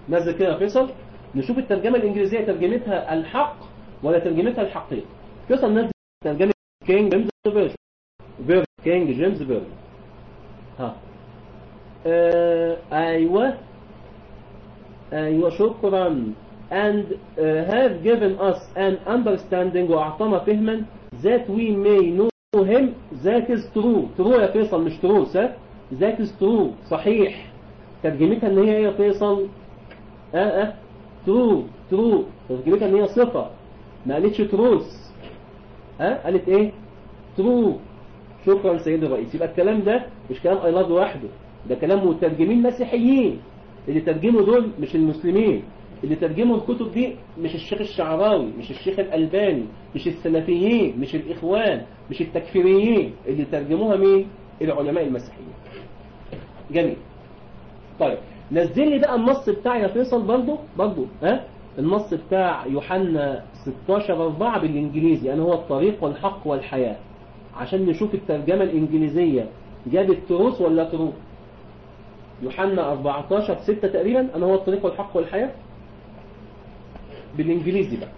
نزل كده يا فيصل نشوف الترجمة الإنجليزية ترجمتها الحق ولا ترجمتها الحقيقة فيصل نزل ترجمة كينج جيمس فيرجن فيرجن كينج جيمس فيرجن ها آه أيوة أيوة شكرا and uh, have given us an understanding وأعطانا فهما that we may know him that is true true يا فيصل مش true صح that is true صحيح ترجمتها ان هي ايه يا فيصل اه اه true true ترجمتها ان هي صفة ما قالتش تروس اه قالت ايه true شكرا سيدي الرئيس يبقى الكلام ده مش كلام ايلاند لوحده ده كلام مترجمين مسيحيين اللي ترجموا دول مش المسلمين اللي ترجموا الكتب دي مش الشيخ الشعراوي مش الشيخ الألباني مش السلفيين مش الإخوان مش التكفيريين اللي ترجموها مين العلماء المسيحيين جميل طيب نزل لي بقى النص بتاع يا فيصل برضو برضو ها النص بتاع يوحنا 16 4 بالانجليزي يعني هو الطريق والحق والحياة عشان نشوف الترجمة الانجليزية جابت تروس ولا ترو يوحنا 14 6 تقريبا انا هو الطريق والحق والحياة بالانجليزي بقى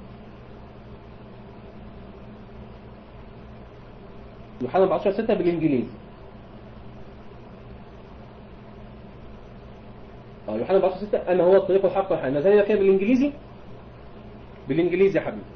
يوحنا 14 6 بالانجليزي اه يوحنا 14 6 انا هو الطريق والحق والحياة نزل كده بالانجليزي بالانجليزي يا حبيبي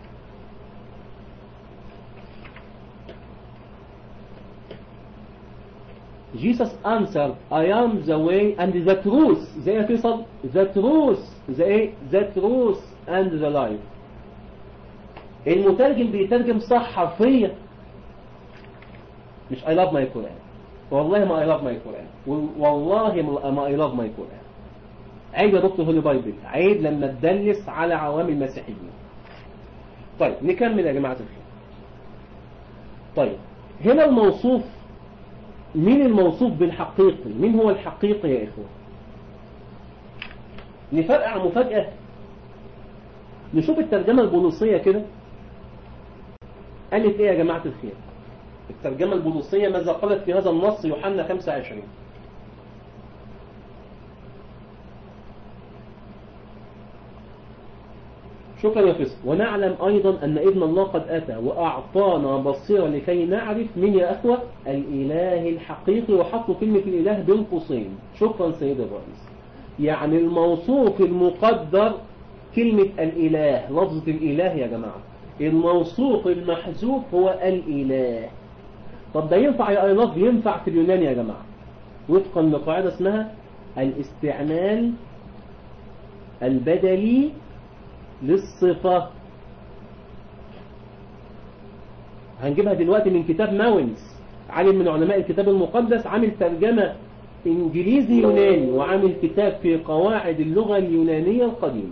Jesus answered, I am the way and the truth. زي يا فيصل the truth the ايه the truth and the life. المترجم بيترجم صح حرفيا مش I love my Quran والله ما I love my Quran والله ما I love my Quran عيب يا دكتور هولي بايبل عيب لما تدلس على عوام المسيحيين طيب نكمل يا جماعة الخير طيب هنا الموصوف مين الموصوف بالحقيقي مين هو الحقيقي يا إخوة نفرقع مفاجأة نشوف الترجمة البوليسية كده قالت ايه يا جماعة الخير الترجمة البوليسية ماذا قالت في هذا النص يوحنا 25 شكرا يا فيصل ونعلم أيضا أن ابن الله قد أتى وأعطانا بصيرة لكي نعرف من يا أخوة الإله الحقيقي وحطوا كلمة الإله بين قوسين شكرا سيد الرئيس يعني الموصوف المقدر كلمة الإله لفظة الإله يا جماعة الموصوف المحذوف هو الإله طب ده ينفع يا أيلاف ينفع في اليونان يا جماعة وفقا لقاعدة اسمها الاستعمال البدلي للصفة هنجيبها دلوقتي من كتاب ماونز عالم من علماء الكتاب المقدس عامل ترجمة انجليزي يوناني وعامل كتاب في قواعد اللغة اليونانية القديمة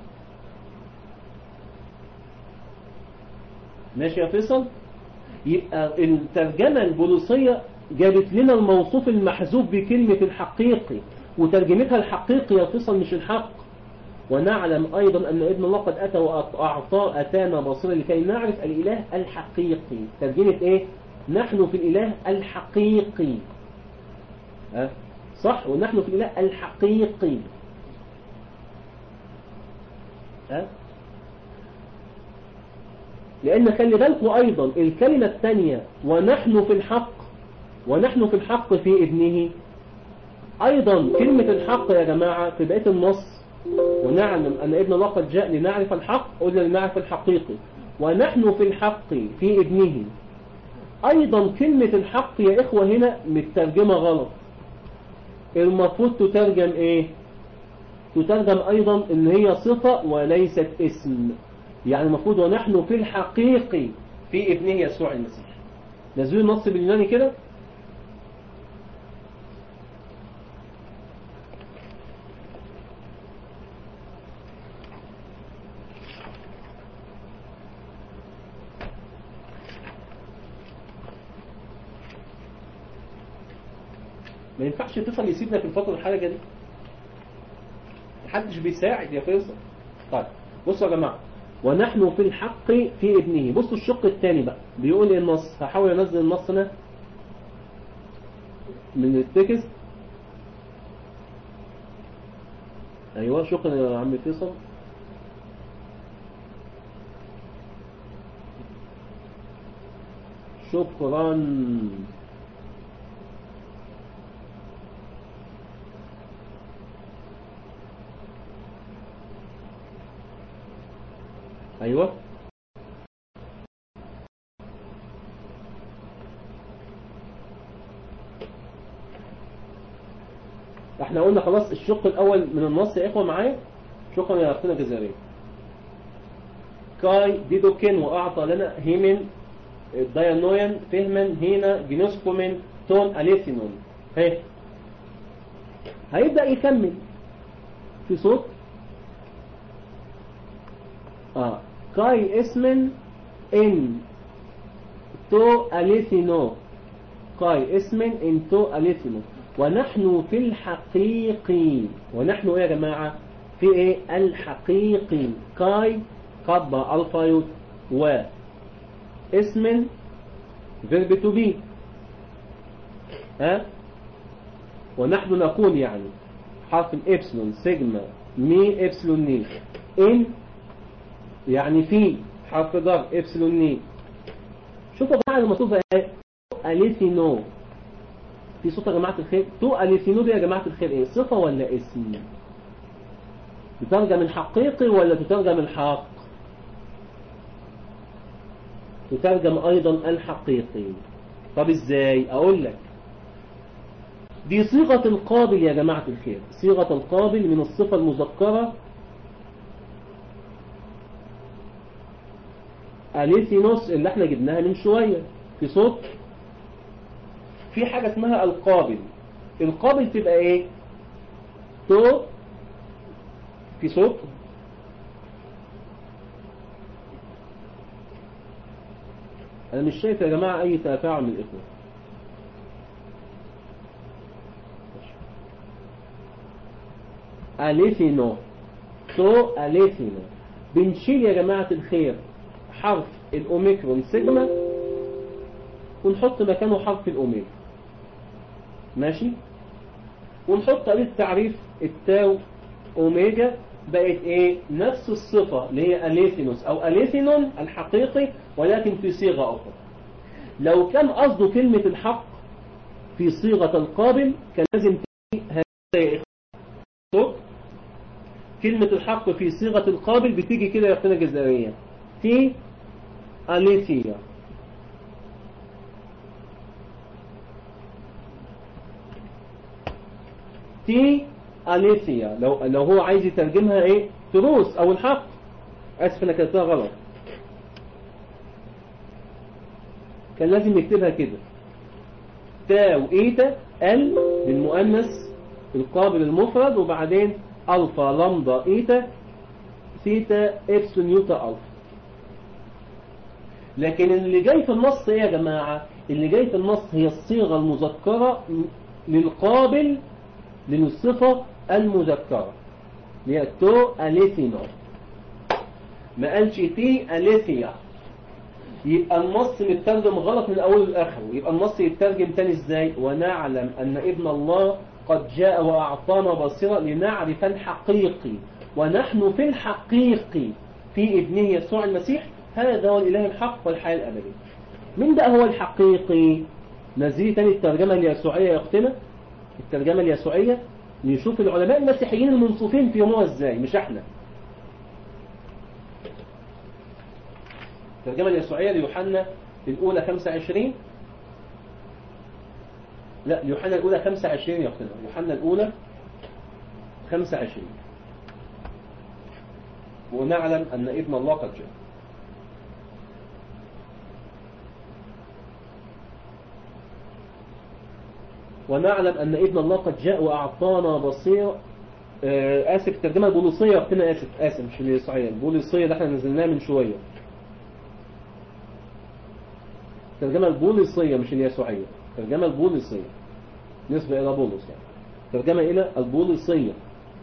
ماشي يا فيصل يبقى الترجمة البوليسية جابت لنا الموصوف المحذوف بكلمة الحقيقي وترجمتها الحقيقي يا فيصل مش الحق ونعلم أيضا أن ابن الله قد أتى وأعطى أتانا بصيرا لكي نعرف الإله الحقيقي ترجمة إيه؟ نحن في الإله الحقيقي أه؟ صح ونحن في الإله الحقيقي أه؟ لأن خلي بالكم أيضا الكلمة الثانية ونحن في الحق ونحن في الحق في ابنه أيضا كلمة الحق يا جماعة في بقية النص ونعلم أن ابن الله قد جاء لنعرف الحق قلنا لنعرف الحقيقي ونحن في الحق في ابنه أيضا كلمة الحق يا إخوة هنا مترجمة غلط المفروض تترجم إيه تترجم أيضا إن هي صفة وليست اسم يعني المفروض ونحن في الحقيقي في ابنه يسوع المسيح نزلوا النص باليوناني كده ما ينفعش فيصل يسيبنا في الفترة الحرجة دي محدش بيساعد يا فيصل طيب بصوا يا جماعة ونحن في الحق في ابنه بصوا الشق الثاني بقى بيقول ايه النص هحاول انزل النص انا من التكست ايوه شكرا يا عم فيصل شكرا ايوه احنا قلنا خلاص الشق الاول من النص يا اخوه معايا شكرا يا اختنا الجزائريه كاي ديدوكين واعطى لنا هيمن دايانويان فهما هنا جينوسكومين تون اليثينون هي هيبدأ يكمل في صوت اه كاي اسم ان تو اليثينو كاي اسم ان تو اليثينو ونحن في الحقيقي ونحن ايه يا جماعة في ايه الحقيقي كاي قبة الفا و اسم فيرب تو بي ها ونحن نقول يعني حرف الإبسلون سيجما مي إبسلون ني إن يعني في حرف ضر إبسلون ني شوفوا بقى المصروفة ايه أليثينو في صوت يا جماعة الخير تو أليثينو دي يا جماعة الخير ايه صفة ولا اسم تترجم الحقيقي ولا تترجم الحق تترجم أيضا الحقيقي طب ازاي اقول لك دي صيغة القابل يا جماعة الخير صيغة القابل من الصفة المذكرة أليثينوس اللي احنا جبناها من شوية في صوت في حاجة اسمها القابل القابل تبقى ايه تو في صوت انا مش شايف يا جماعة اي تفاعل من الاخوة أليثينو تو أليثينو بنشيل يا جماعة الخير حرف الأوميكرون سيجما ونحط مكانه حرف الأوميجا ماشي ونحط عليه التعريف التاو أوميجا بقت ايه نفس الصفة اللي هي أليثينوس أو أليثينون الحقيقي ولكن في صيغة أخرى لو كان قصده كلمة الحق في صيغة القابل كان لازم تيجي هذه صوت كلمة الحق في صيغة القابل بتيجي كده يا اختنا جزائرية في أليثيا في أليثيا لو لو هو عايز يترجمها ايه تروس او الحق اسف انا كتبتها غلط كان لازم يكتبها كده تاو ايتا ال للمؤنث القابل المفرد وبعدين الفا لامدا ايتا ثيتا ابسون يوتا الفا لكن اللي جاي في النص ايه يا جماعة اللي جاي في النص هي الصيغة المذكرة للقابل للصفة المذكرة اللي هي تو أليثينو ما قالش تي أليثيا يبقى النص مترجم غلط من أول لآخره يبقى النص يترجم تاني ازاي ونعلم أن ابن الله قد جاء وأعطانا بصيرة لنعرف الحقيقي ونحن في الحقيقي في ابنه يسوع المسيح هذا هو الإله الحق والحياة الأبدية من ده هو الحقيقي نزلي تاني الترجمة اليسوعية يا أختنا الترجمة اليسوعية نشوف العلماء المسيحيين المنصوفين فيهموها ازاي مش احنا الترجمة اليسوعية ليوحنا الأولى 25 لا يوحنا الأولى 25 يا أختنا يوحنا الأولى 25 ونعلم أن ابن الله قد جاء ونعلم أن ابن الله قد جاء وأعطانا بصير آسف الترجمة البوليصية أختنا آسف آسف مش اليسوعية البوليصية اللي احنا نزلناها من شوية الترجمة البوليصية مش اليسوعية الترجمة البوليصية نسبة إلى بولس يعني ترجمة إلى البوليصية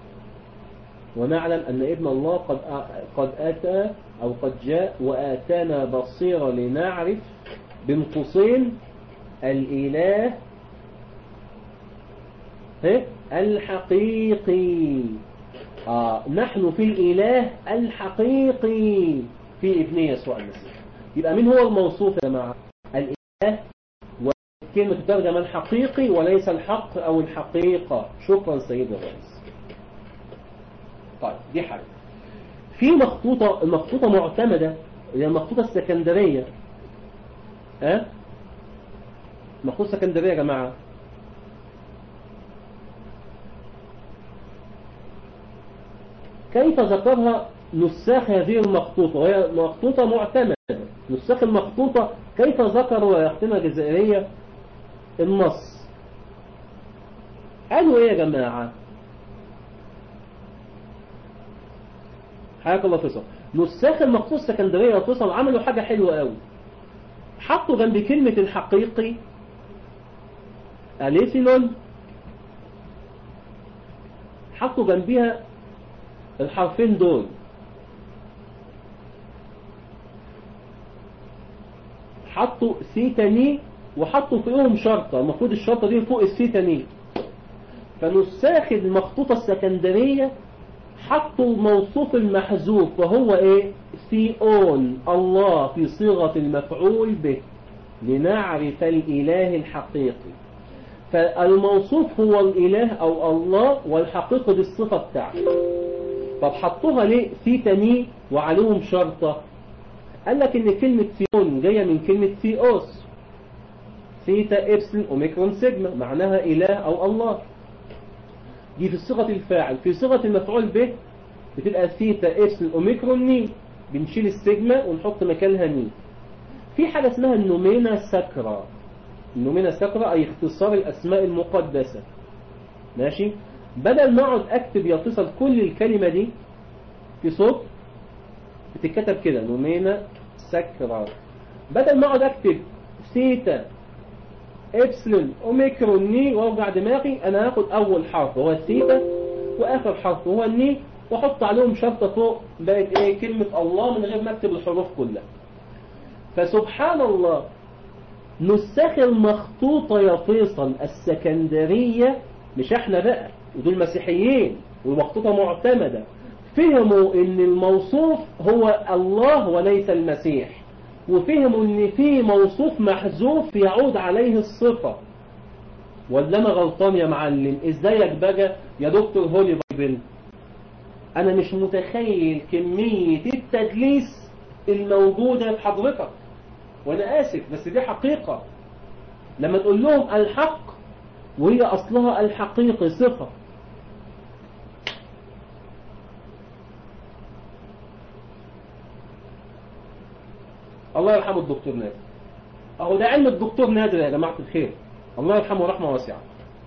ونعلم أن ابن الله قد قد أتى أو قد جاء وآتانا بصيرة لنعرف بين قوسين الإله الحقيقي آه نحن في الإله الحقيقي في ابن يسوع المسيح يبقى مين هو الموصوف يا جماعة الإله وكلمة تترجم الحقيقي وليس الحق أو الحقيقة شكرا سيد الرئيس طيب دي حاجة في مخطوطة المخطوطة معتمدة هي المخطوطة السكندرية ها أه؟ مخطوطة سكندرية يا جماعة كيف ذكرها نساخ هذه المخطوطة وهي مخطوطة معتمدة نساخ المخطوطة كيف ذكروا يا أختنا الجزائرية النص قالوا ايه يا جماعة حياك الله فيصل نساخ المخطوطة السكندرية يا فيصل عملوا حاجة حلوة قوي حطوا جنب كلمة الحقيقي أليسينون حطوا جنبها الحرفين دول حطوا سيتاني وحطوا فوقهم شرطة المفروض الشرطة دي فوق السيتاني فنساخ المخطوطة السكندرية حطوا الموصوف المحذوف وهو ايه سيئون الله في صيغة المفعول به لنعرف الإله الحقيقي فالموصوف هو الإله أو الله والحقيقة دي الصفة بتاعته طب حطوها ليه سيتاني وعليهم شرطة قال لك ان كلمة سيون جاية من كلمة سيوس سيتا إبسل أوميكرون سيجما معناها إله أو الله دي في صيغة الفاعل في صيغة المفعول به بتبقى سيتا إبسل أوميكرون ني بنشيل السيجما ونحط مكانها ني في حاجة اسمها النومينا ساكرا النومينا ساكرا أي اختصار الأسماء المقدسة ماشي بدل ما اقعد اكتب يتصل كل الكلمة دي في صوت بتتكتب كده نومينا ساكرا بدل ما اقعد اكتب سيتا ابسلون اوميكرون ني وارجع دماغي انا هاخد اول حرف هو السيتا واخر حرف هو الني واحط عليهم شرطة فوق بقت ايه كلمة الله من غير ما اكتب الحروف كلها فسبحان الله نساخ المخطوطة يا فيصل السكندرية مش احنا بقى ودول مسيحيين والمخطوطة معتمدة فهموا ان الموصوف هو الله وليس المسيح وفهموا ان في موصوف محذوف يعود عليه الصفة ولا انا غلطان يا معلم ازيك بقى يا دكتور هولي بايبل انا مش متخيل كمية التدليس الموجودة في حضرتك وانا اسف بس دي حقيقة لما تقول لهم الحق وهي اصلها الحقيقي صفة الله يرحمه الدكتور نادر اهو ده علم الدكتور نادر يا جماعة الخير الله يرحمه رحمة واسعة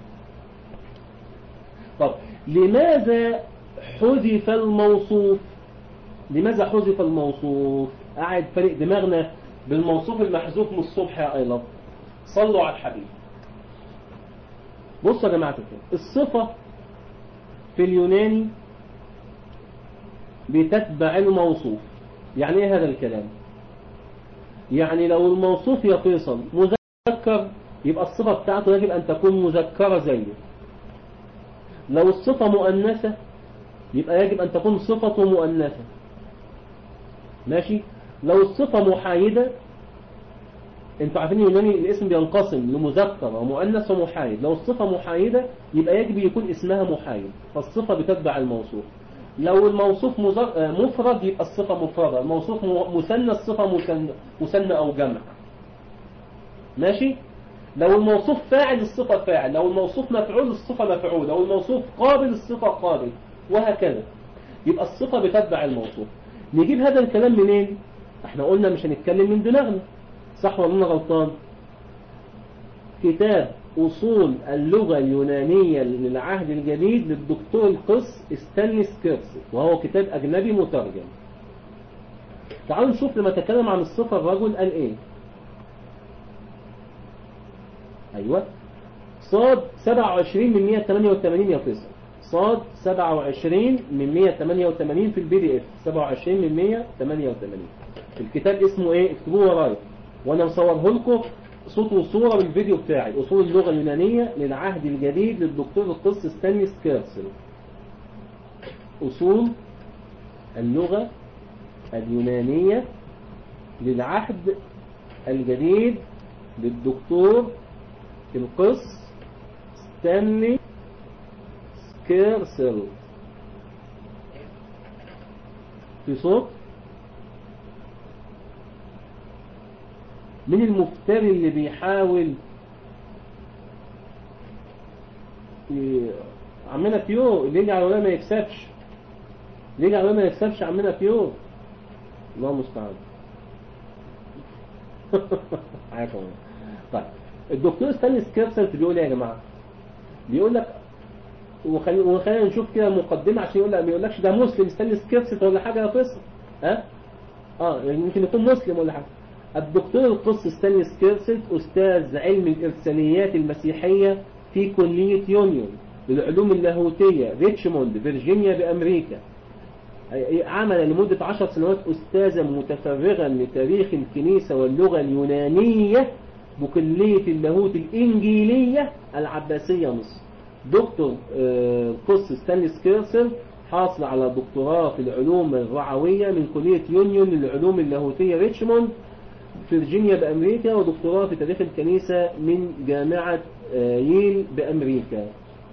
طب لماذا حذف الموصوف لماذا حذف الموصوف قاعد فرق دماغنا بالموصوف المحذوف من الصبح يا ايضا صلوا على الحبيب بصوا يا جماعة الخير الصفة في اليوناني بتتبع الموصوف يعني ايه هذا الكلام يعني لو الموصوف يا فيصل مذكر يبقى الصفة بتاعته يجب أن تكون مذكرة زيه لو الصفة مؤنثة يبقى يجب أن تكون صفة مؤنثة ماشي لو الصفة محايدة انتوا عارفين اليوناني الاسم بينقسم لمذكر ومؤنث ومحايد لو الصفة محايدة يبقى يجب يكون اسمها محايد فالصفة بتتبع الموصوف لو الموصوف مفرد يبقى الصفة مفردة الموصوف مثنى الصفة مثنى أو جمع ماشي لو الموصوف فاعل الصفة فاعل لو الموصوف مفعول الصفة مفعول لو الموصوف قابل الصفة قابل وهكذا يبقى الصفة بتتبع الموصوف نجيب هذا الكلام منين احنا قلنا مش هنتكلم من دماغنا صح ولا انا غلطان كتاب أصول اللغة اليونانية للعهد الجديد للدكتور القس ستانلي سكيرسي وهو كتاب أجنبي مترجم تعالوا نشوف لما تكلم عن الصفة الرجل قال إيه أيوة صاد 27 من 188 يا فيصل صاد 27 من 188 في البي دي اف 27 من 188 الكتاب اسمه ايه اكتبوه ورايا وانا مصوره لكم صوت وصورة بالفيديو بتاعي أصول اللغة اليونانية للعهد الجديد للدكتور القس ستانلي سكيرسل أصول اللغة اليونانية للعهد الجديد للدكتور القس ستانلي سكيرسل في صوت من المفتري اللي بيحاول ي- عمنا فيو اللي يجي على ولا ما يكسبش اللي يجي على ولا ما يكسبش عمنا فيو الله المستعان حياكم الله طيب الدكتور ستانلي سكيرسلت بيقول ايه يا جماعه بيقول لك وخلي- وخلينا نشوف كده مقدمه عشان يقول لك ما يقولكش ده مسلم ستانلي سكيرسلت ولا حاجه يا فيصل ها اه يعني يمكن يكون مسلم ولا حاجه الدكتور القس ستانلي سكيرسلت استاذ علم الارساليات المسيحيه في كليه يونيون للعلوم اللاهوتيه ريتشموند فيرجينيا بامريكا عمل لمدة عشر سنوات أستاذا متفرغا لتاريخ الكنيسة واللغة اليونانية بكلية اللاهوت الإنجيلية العباسية مصر دكتور آه، قس ستانلي سكيرسل حاصل على دكتوراه في العلوم الرعوية من كلية يونيون للعلوم اللاهوتية ريتشموند فيرجينيا بأمريكا ودكتوراه في تاريخ الكنيسة من جامعة آه، ييل بأمريكا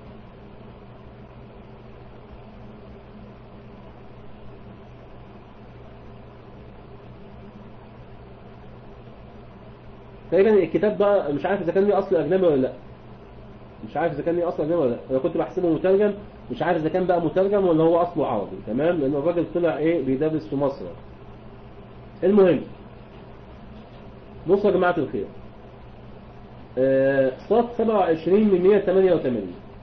تقريبا الكتاب ده مش عارف اذا كان ليه اصل اجنبي ولا لا مش عارف اذا كان ليه اصل اجنبي ولا لا انا كنت بحسبه مترجم مش عارف اذا كان بقى مترجم ولا هو اصله عربي تمام لان الراجل طلع ايه بيدرس في مصر المهم بصوا يا جماعه الخير آه، صف 27 من 188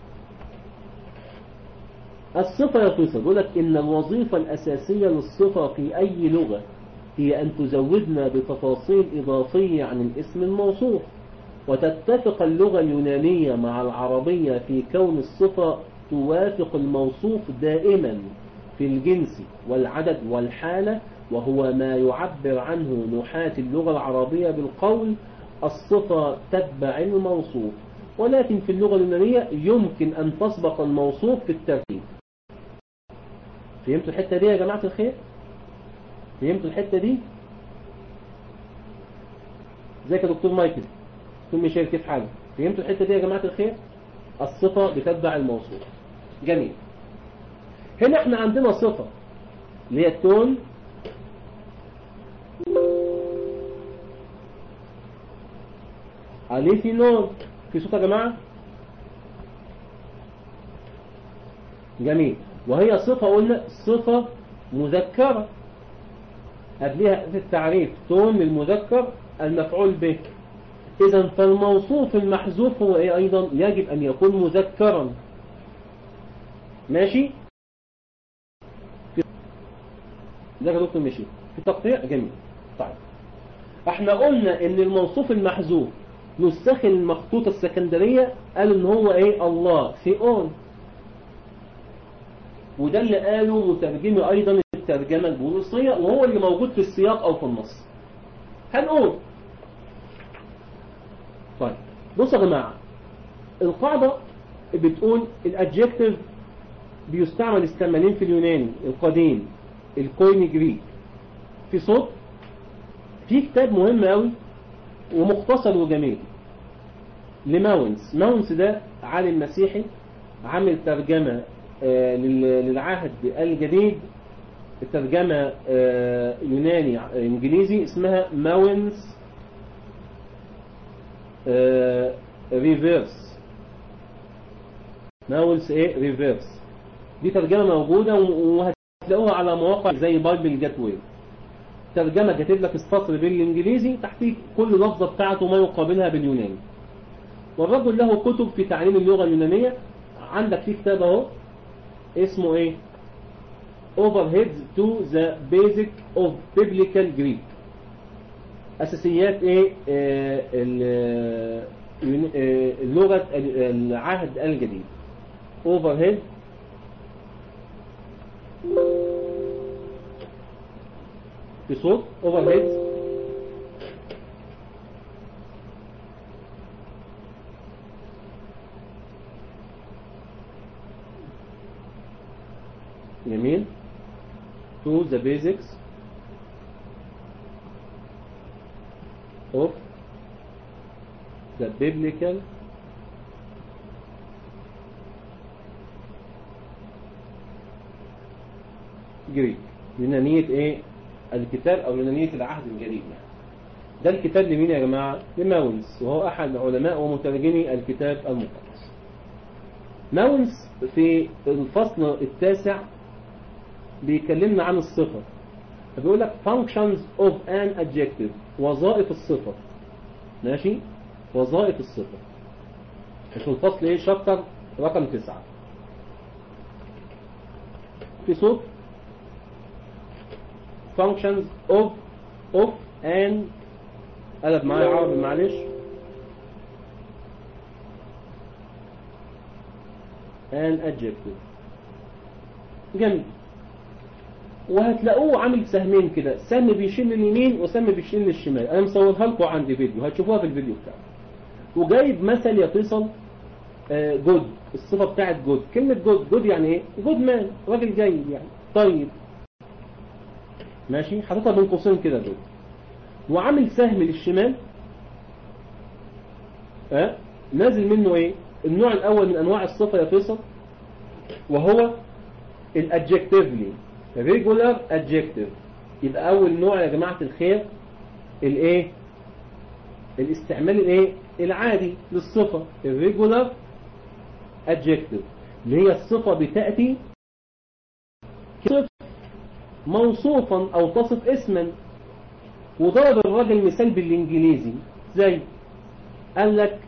الصفة يا فيصل بيقول لك إن الوظيفة الأساسية للصفة في أي لغة هي أن تزودنا بتفاصيل إضافية عن الاسم الموصوف وتتفق اللغة اليونانية مع العربية في كون الصفة توافق الموصوف دائما في الجنس والعدد والحالة وهو ما يعبر عنه نحاة اللغة العربية بالقول الصفة تتبع الموصوف ولكن في اللغة اليونانية يمكن أن تسبق الموصوف في الترتيب فهمتوا الحتة دي يا جماعة الخير فهمتوا الحتة دي ازيك يا دكتور مايكل دكتور ميشيل كيف حالك فهمتوا الحتة دي يا جماعة الخير الصفة بتتبع الموصوف جميل هنا احنا عندنا صفة اللي هي التون عليه في نون في صوت يا جماعة جميل وهي صفة قلنا صفة مذكرة قبلها في التعريف تون للمذكر المفعول به إذا فالموصوف المحذوف هو إيه أيضا يجب أن يكون مذكرا ماشي ده يا دكتور ماشي في تقطيع جميل طيب احنا قلنا ان الموصوف المحذوف نسخ المخطوطة السكندرية قال ان هو ايه الله ثيون وده اللي قاله مترجمي ايضا الترجمة البوليسية وهو اللي موجود في السياق او في النص هنقول طيب بصوا يا جماعة القاعدة بتقول الادجكتيف بيستعمل استعمالين في اليوناني القديم الكوين جريك في صوت في كتاب مهم قوي ومختصر وجميل لماونس ماونس ده عالم مسيحي عامل ترجمة آه للعهد الجديد الترجمة آه يوناني انجليزي اسمها ماونس آه ريفيرس ماونس ايه ريفيرس دي ترجمة موجودة وهتلاقوها على مواقع زي بايبل جات ويب ترجمة كاتب لك السطر بالانجليزي تحتيه كل لفظة بتاعته ما يقابلها باليوناني والرجل له كتب في تعليم اللغة اليونانية عندك في كتاب اهو اسمه ايه Overheads to the Basic of Biblical Greek أساسيات ايه آه اللغة العهد الجديد Overhead بصوت Overheads جميل to the basics of the biblical جريك يونانية ايه الكتاب او يونانية العهد الجديد يعني ده الكتاب لمين يا جماعة لماونس وهو احد علماء ومترجمي الكتاب المقدس ماونس في الفصل التاسع بيكلمنا عن الصفة بيقول لك functions of an adjective وظائف الصفة ماشي وظائف الصفة في الفصل ايه شابتر رقم تسعة في صوت functions of of an قلب معايا عربي معلش an adjective جميل وهتلاقوه عامل سهمين كده سهم بيشيل اليمين وسهم بيشيل الشمال انا مصورها لكم عندي فيديو هتشوفوها في الفيديو بتاعي وجايب مثل يتصل جود الصفة بتاعت جود كلمة جود جود يعني ايه جود مان راجل جيد يعني طيب ماشي حاططها بين قوسين كده جود وعامل سهم للشمال اه نازل منه ايه النوع الاول من انواع الصفة يا فيصل وهو الادجكتيفلي regular adjective يبقى اول نوع يا جماعة الخير الايه الاستعمال الايه العادي للصفة الريجولار adjective اللي هي الصفة بتأتي تصف موصوفا او تصف اسما وضرب الراجل مثال بالانجليزي زي قال لك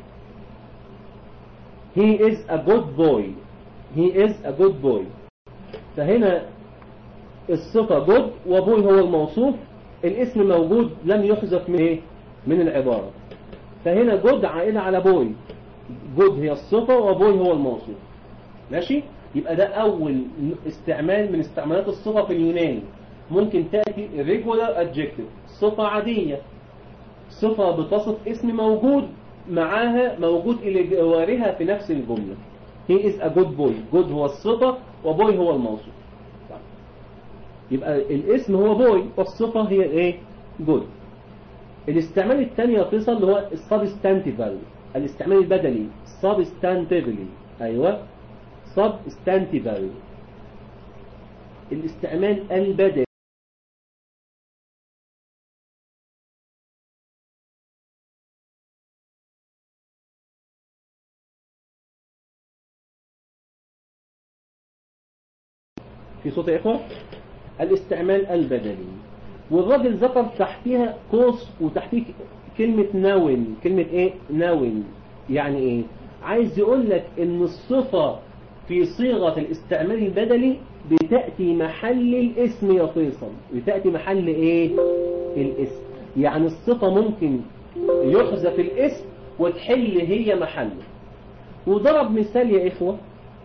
he is a good boy he is a good boy فهنا الصفة جود وبوي هو الموصوف الاسم موجود لم يحذف من ايه من العبارة فهنا جود عائلة على بوي جود هي الصفة وبوي هو الموصوف ماشي يبقى ده اول استعمال من استعمالات الصفة في اليوناني ممكن تأتي regular adjective صفة عادية صفة بتصف اسم موجود معاها موجود إلى جوارها في نفس الجملة he is a good boy good هو الصفة وبوي هو الموصوف يبقى الاسم هو بوي والصفة هي ايه جود الاستعمال الثاني يتصل اللي هو السبستانتيفال الاستعمال البدلي سبستانتيفلي ايوه سبستانتيفال الاستعمال البدلي في صوت يا اخوه الاستعمال البدلي والراجل ذكر تحتها قوس وتحتيه كلمة ناون كلمة ايه ناون يعني ايه عايز يقول لك ان الصفة في صيغة الاستعمال البدلي بتأتي محل الاسم يا فيصل بتأتي محل ايه الاسم يعني الصفة ممكن يحذف الاسم وتحل هي محله وضرب مثال يا اخوة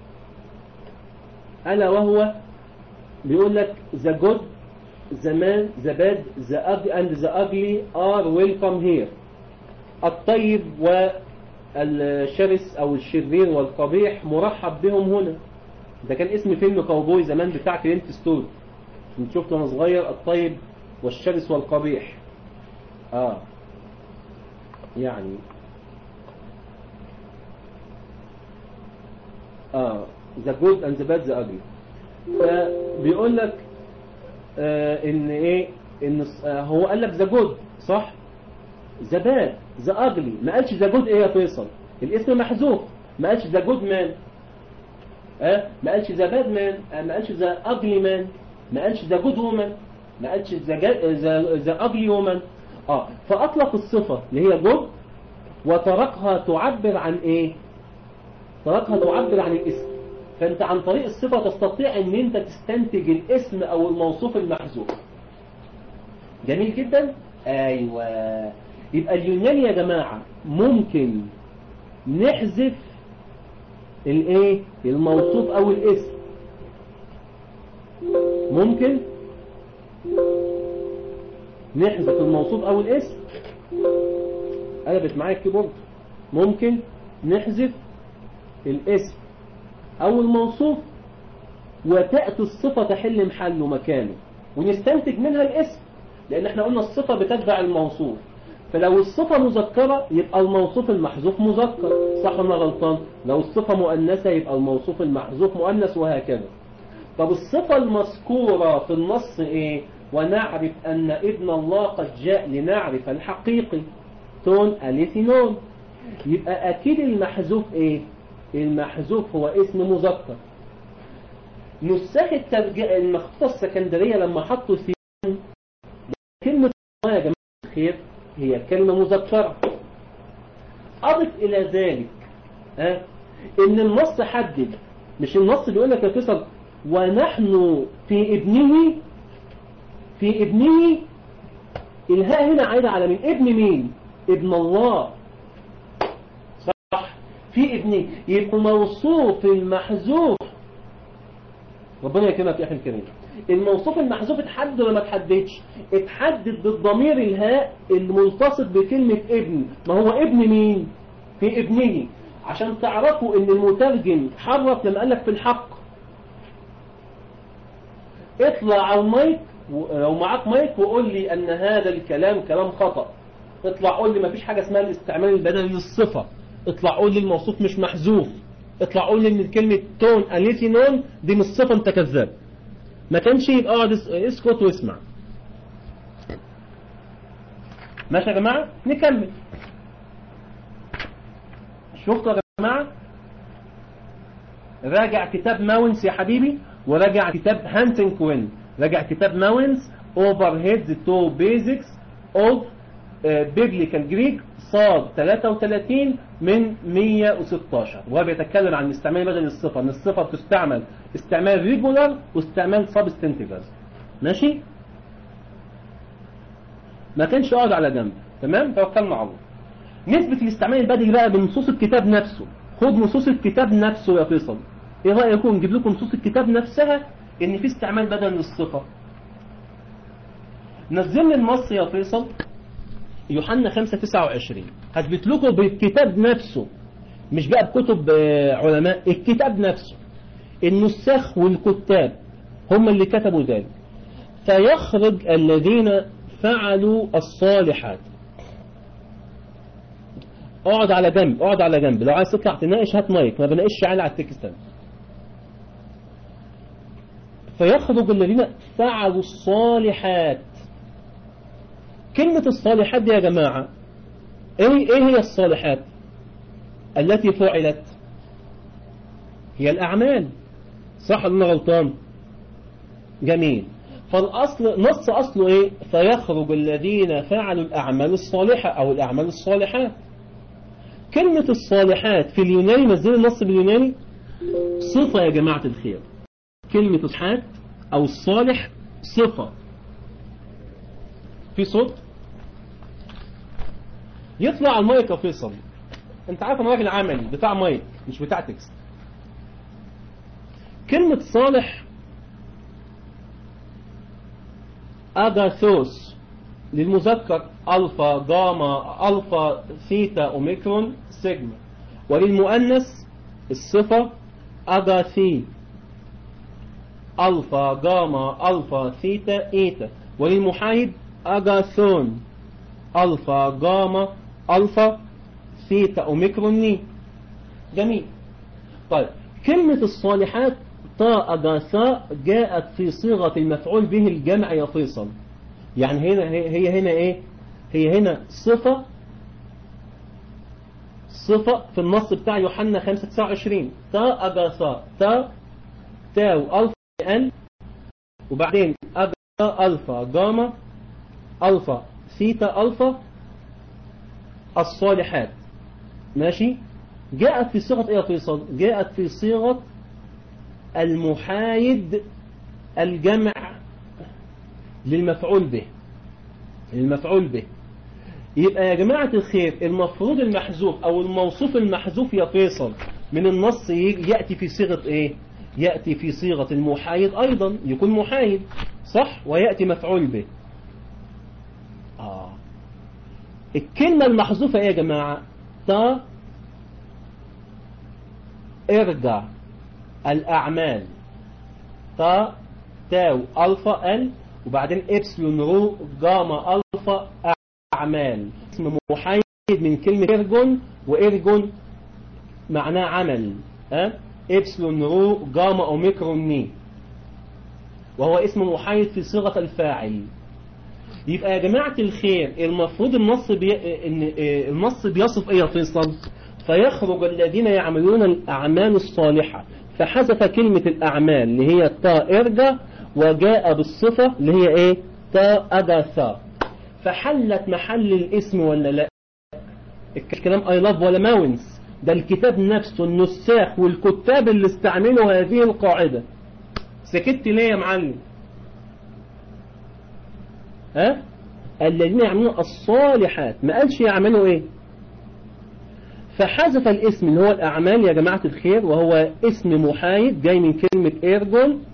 ألا وهو بيقول لك the good the man the bad the ugly and the ugly are welcome here الطيب والشرس او الشرير والقبيح مرحب بهم هنا ده كان اسم فيلم كاوبوي زمان بتاع كلينت ستول كنت شفته وانا صغير الطيب والشرس والقبيح اه يعني اه the good and the bad the ugly فبيقول لك آه ان ايه ان آه هو قال لك ذا جود صح ذا باد ذا اجلي ما قالش ذا جود ايه يا فيصل الاسم محذوف ما قالش ذا جود مان اه ما قالش ذا باد مان آه ما قالش ذا اجلي مان ما قالش ذا جود وومن ما قالش ذا ذا اجلي وومن اه فاطلق الصفه اللي هي جود وتركها تعبر عن ايه تركها تعبر عن الاسم فانت عن طريق الصفة تستطيع ان انت تستنتج الاسم او الموصوف المحذوف جميل جدا ايوه يبقى اليوناني يا جماعة ممكن نحذف الايه الموصوف او الاسم ممكن نحذف الموصوف او الاسم قلبت معايا الكيبورد ممكن نحذف الاسم او الموصوف وتأتي الصفة تحل محله مكانه ونستنتج منها الاسم لأن احنا قلنا الصفة بتتبع الموصوف فلو الصفة مذكرة يبقى الموصوف المحذوف مذكر صح ولا غلطان لو الصفة مؤنثة يبقى الموصوف المحذوف مؤنث وهكذا طب الصفة المذكورة في النص ايه ونعرف أن ابن الله قد جاء لنعرف الحقيقي تون أليف نون يبقى أكيد المحذوف ايه المحذوف هو اسم مذكر نساخ الترجمة المخطوطة السكندرية لما حطوا في كلمة يا جماعة الخير هي كلمة مذكرة أضف إلى ذلك أه؟ إن النص حدد مش النص بيقول لك يا فيصل ونحن في ابنه في ابنه الهاء هنا عايدة على مين ابن مين ابن الله صح في ابنه يبقى موصوف المحذوف ربنا يكرمك يا أخي الكريم الموصوف المحذوف اتحدد ولا ما اتحددش اتحدد بالضمير الهاء الملتصق بكلمة ابن ما هو ابن مين في ابنه عشان تعرفوا ان المترجم حرف لما قال لك في الحق اطلع على المايك لو معاك مايك وقول لي ان هذا الكلام كلام خطأ اطلع قول لي ما فيش حاجة اسمها الاستعمال البدني للصفة اطلع قول لي الموصوف مش محذوف اطلع قول لي ان كلمة تون اليتي نون دي مش صفة انت كذاب ما كانش يبقى اقعد اسكت واسمع ماشي يا جماعة نكمل شفتوا يا جماعة راجع كتاب ماونس يا حبيبي وراجع كتاب هانتن كوين راجع كتاب ماونس اوفر هيدز تو بيزكس اوف بيبليكال جريك صاد 33 من 116 وهو بيتكلم عن استعمال بدل الصفة ان الصفة بتستعمل استعمال ريجولار واستعمال سبستنتيفز ماشي ما كانش يقعد على جنب تمام توكلنا على الله نسبة الاستعمال البدني بقى بنصوص الكتاب نفسه خد نصوص الكتاب نفسه يا فيصل ايه رأيكم نجيب لكم نصوص الكتاب نفسها ان في استعمال بدل للصفة نزل لي النص يا فيصل يوحنا 5 29 هثبت لكم بالكتاب نفسه مش بقى بكتب علماء الكتاب نفسه النساخ والكتاب هم اللي كتبوا ذلك فيخرج الذين فعلوا الصالحات اقعد على جنب اقعد على جنب لو عايز تطلع تناقش هات مايك ما بناقش عالي على التكست فيخرج الذين فعلوا الصالحات كلمة الصالحات دي يا جماعة ايه, إيه هي الصالحات التي فعلت هي الأعمال صح ولا غلطان جميل فالأصل نص أصله إيه فيخرج الذين فعلوا الأعمال الصالحة أو الأعمال الصالحات كلمة الصالحات في اليوناني نزل النص باليوناني صفة يا جماعة الخير كلمة الصالحات أو الصالح صفة في صوت يطلع على المايك يا فيصل انت عارف انا راجل عملي بتاع مايك مش بتاع تكست كلمة صالح أغاثوس للمذكر ألفا جاما ألفا ثيتا أوميكرون سيجما وللمؤنث الصفة أغاثي ألفا جاما ألفا ثيتا إيتا وللمحايد أغاثون ألفا جاما ألفا ثيتا أوميكرون ني جميل طيب كلمة الصالحات طاء أغاثاء جاءت في صيغة المفعول به الجمع يا فيصل يعني هنا هي هنا ايه هي هنا صفة صفة في النص بتاع يوحنا 5 29 تا أغاثاء تا تاو ألفا أن وبعدين أغا ألفا جاما ألفا ثيتا ألفا الصالحات ماشي جاءت في صيغة ايه يا فيصل جاءت في صيغة المحايد الجمع للمفعول به المفعول به يبقى يا جماعة الخير المفروض المحذوف او الموصوف المحذوف يا فيصل من النص يأتي في صيغة ايه يأتي في صيغة المحايد ايضا يكون محايد صح ويأتي مفعول به آه. الكلمة المحذوفة ايه يا جماعة تا ارجع الأعمال تا تاو ألفا ال وبعدين إبسلون رو جاما ألفا أعمال اسم محايد من كلمة إرجون وإرجون معناه عمل أه؟ إبسلون رو جاما أوميكرون ني وهو اسم محايد في صيغة الفاعل يبقى يا جماعة الخير المفروض النص بي... إن النص بيصف ايه يا فيصل فيخرج الذين يعملون الأعمال الصالحة فحذف كلمة الأعمال اللي هي تا إرجا وجاء بالصفة اللي هي ايه تا أداثا فحلت محل الاسم ولا لا الكلام اي لاف ولا ماونس ده الكتاب نفسه النساخ والكتاب اللي استعملوا هذه القاعدة سكت ليه يا معلم ها الذين يعملون الصالحات ما قالش يعملوا ايه فحذف الاسم اللي هو الأعمال يا جماعة الخير وهو اسم محايد جاي من كلمة إيرجون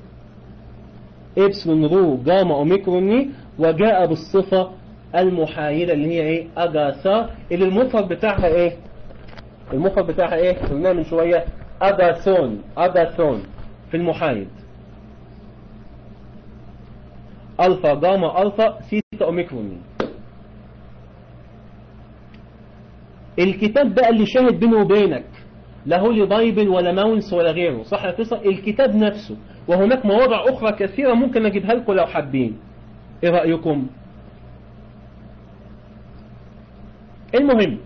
إبسلون رو جاما أوميكروني وجاء بالصفة المحايدة اللي هي إيه أجاثا اللي المفرد بتاعها إيه المفرد بتاعها إيه قلنا من شوية أجاثون أجاثون في المحايد ألفا جاما ألفا سيتا أوميكروني الكتاب بقى اللي شاهد بينه وبينك لا هو لي بايبل ولا ماونس ولا غيره صح يا فيصل الكتاب نفسه وهناك مواضع أخرى كثيرة ممكن أجيبها لكم لو حابين إيه رأيكم المهم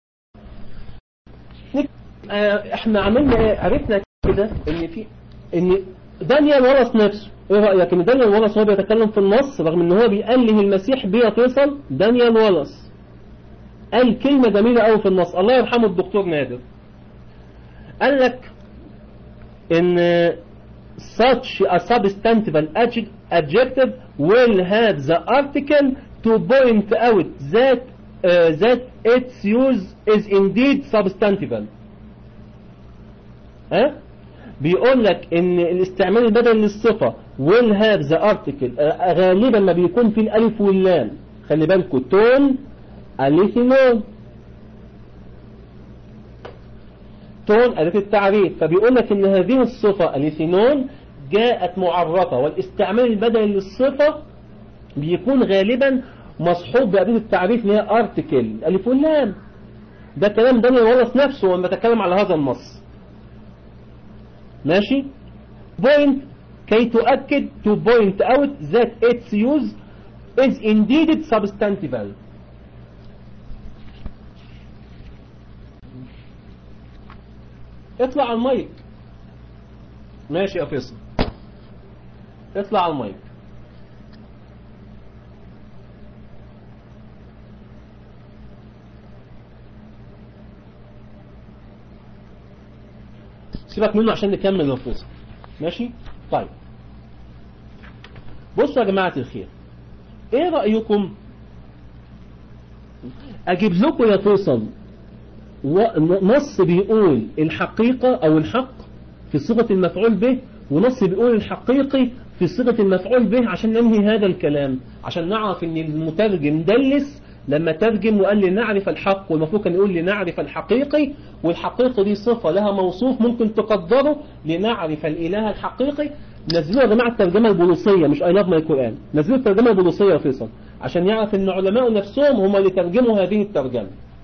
احنا عملنا ايه عرفنا كده ان في ان دانيال ورث نفسه ايه رأيك ان دانيال ورث هو بيتكلم في النص رغم ان هو بيأله المسيح بيه فيصل دانيال ورث قال كلمة جميلة قوي في النص الله يرحمه الدكتور نادر قال لك ان such a substantival adjective will have the article to point out that uh, that its use is indeed substantival ها بيقول لك ان الاستعمال البدل للصفة will have the article غالبا ما بيكون في الالف واللام خلي بالكم تون اليثينون تون ألف التعريف فبيقول لك ان هذه الصفة اليثينون جاءت معرفة والاستعمال البدني للصفة بيكون غالبا مصحوب بأداة التعريف اللي هي ارتكل ألف واللام ده كلام دانيال ولس نفسه لما بتكلم على هذا النص ماشي بوينت كي تؤكد to point out that its use is indeed substantival اطلع على المايك ماشي يا فيصل اطلع على المايك سيبك منه عشان نكمل الفصل ماشي طيب بصوا يا جماعة الخير ايه رأيكم اجيب لكم يا فيصل نص بيقول الحقيقة او الحق في صيغة المفعول به ونص بيقول الحقيقي في صيغة المفعول به عشان ننهي هذا الكلام عشان نعرف ان المترجم دلس لما ترجم وقال لي نعرف الحق والمفروض كان يقول لي نعرف الحقيقي والحقيقة دي صفة لها موصوف ممكن تقدره لنعرف الإله الحقيقي نزلوا يا جماعة الترجمة البوليسية مش I love my Quran نزلوا الترجمة البوليسية يا فيصل عشان يعرف ان علماء نفسهم هم اللي ترجموا هذه الترجمة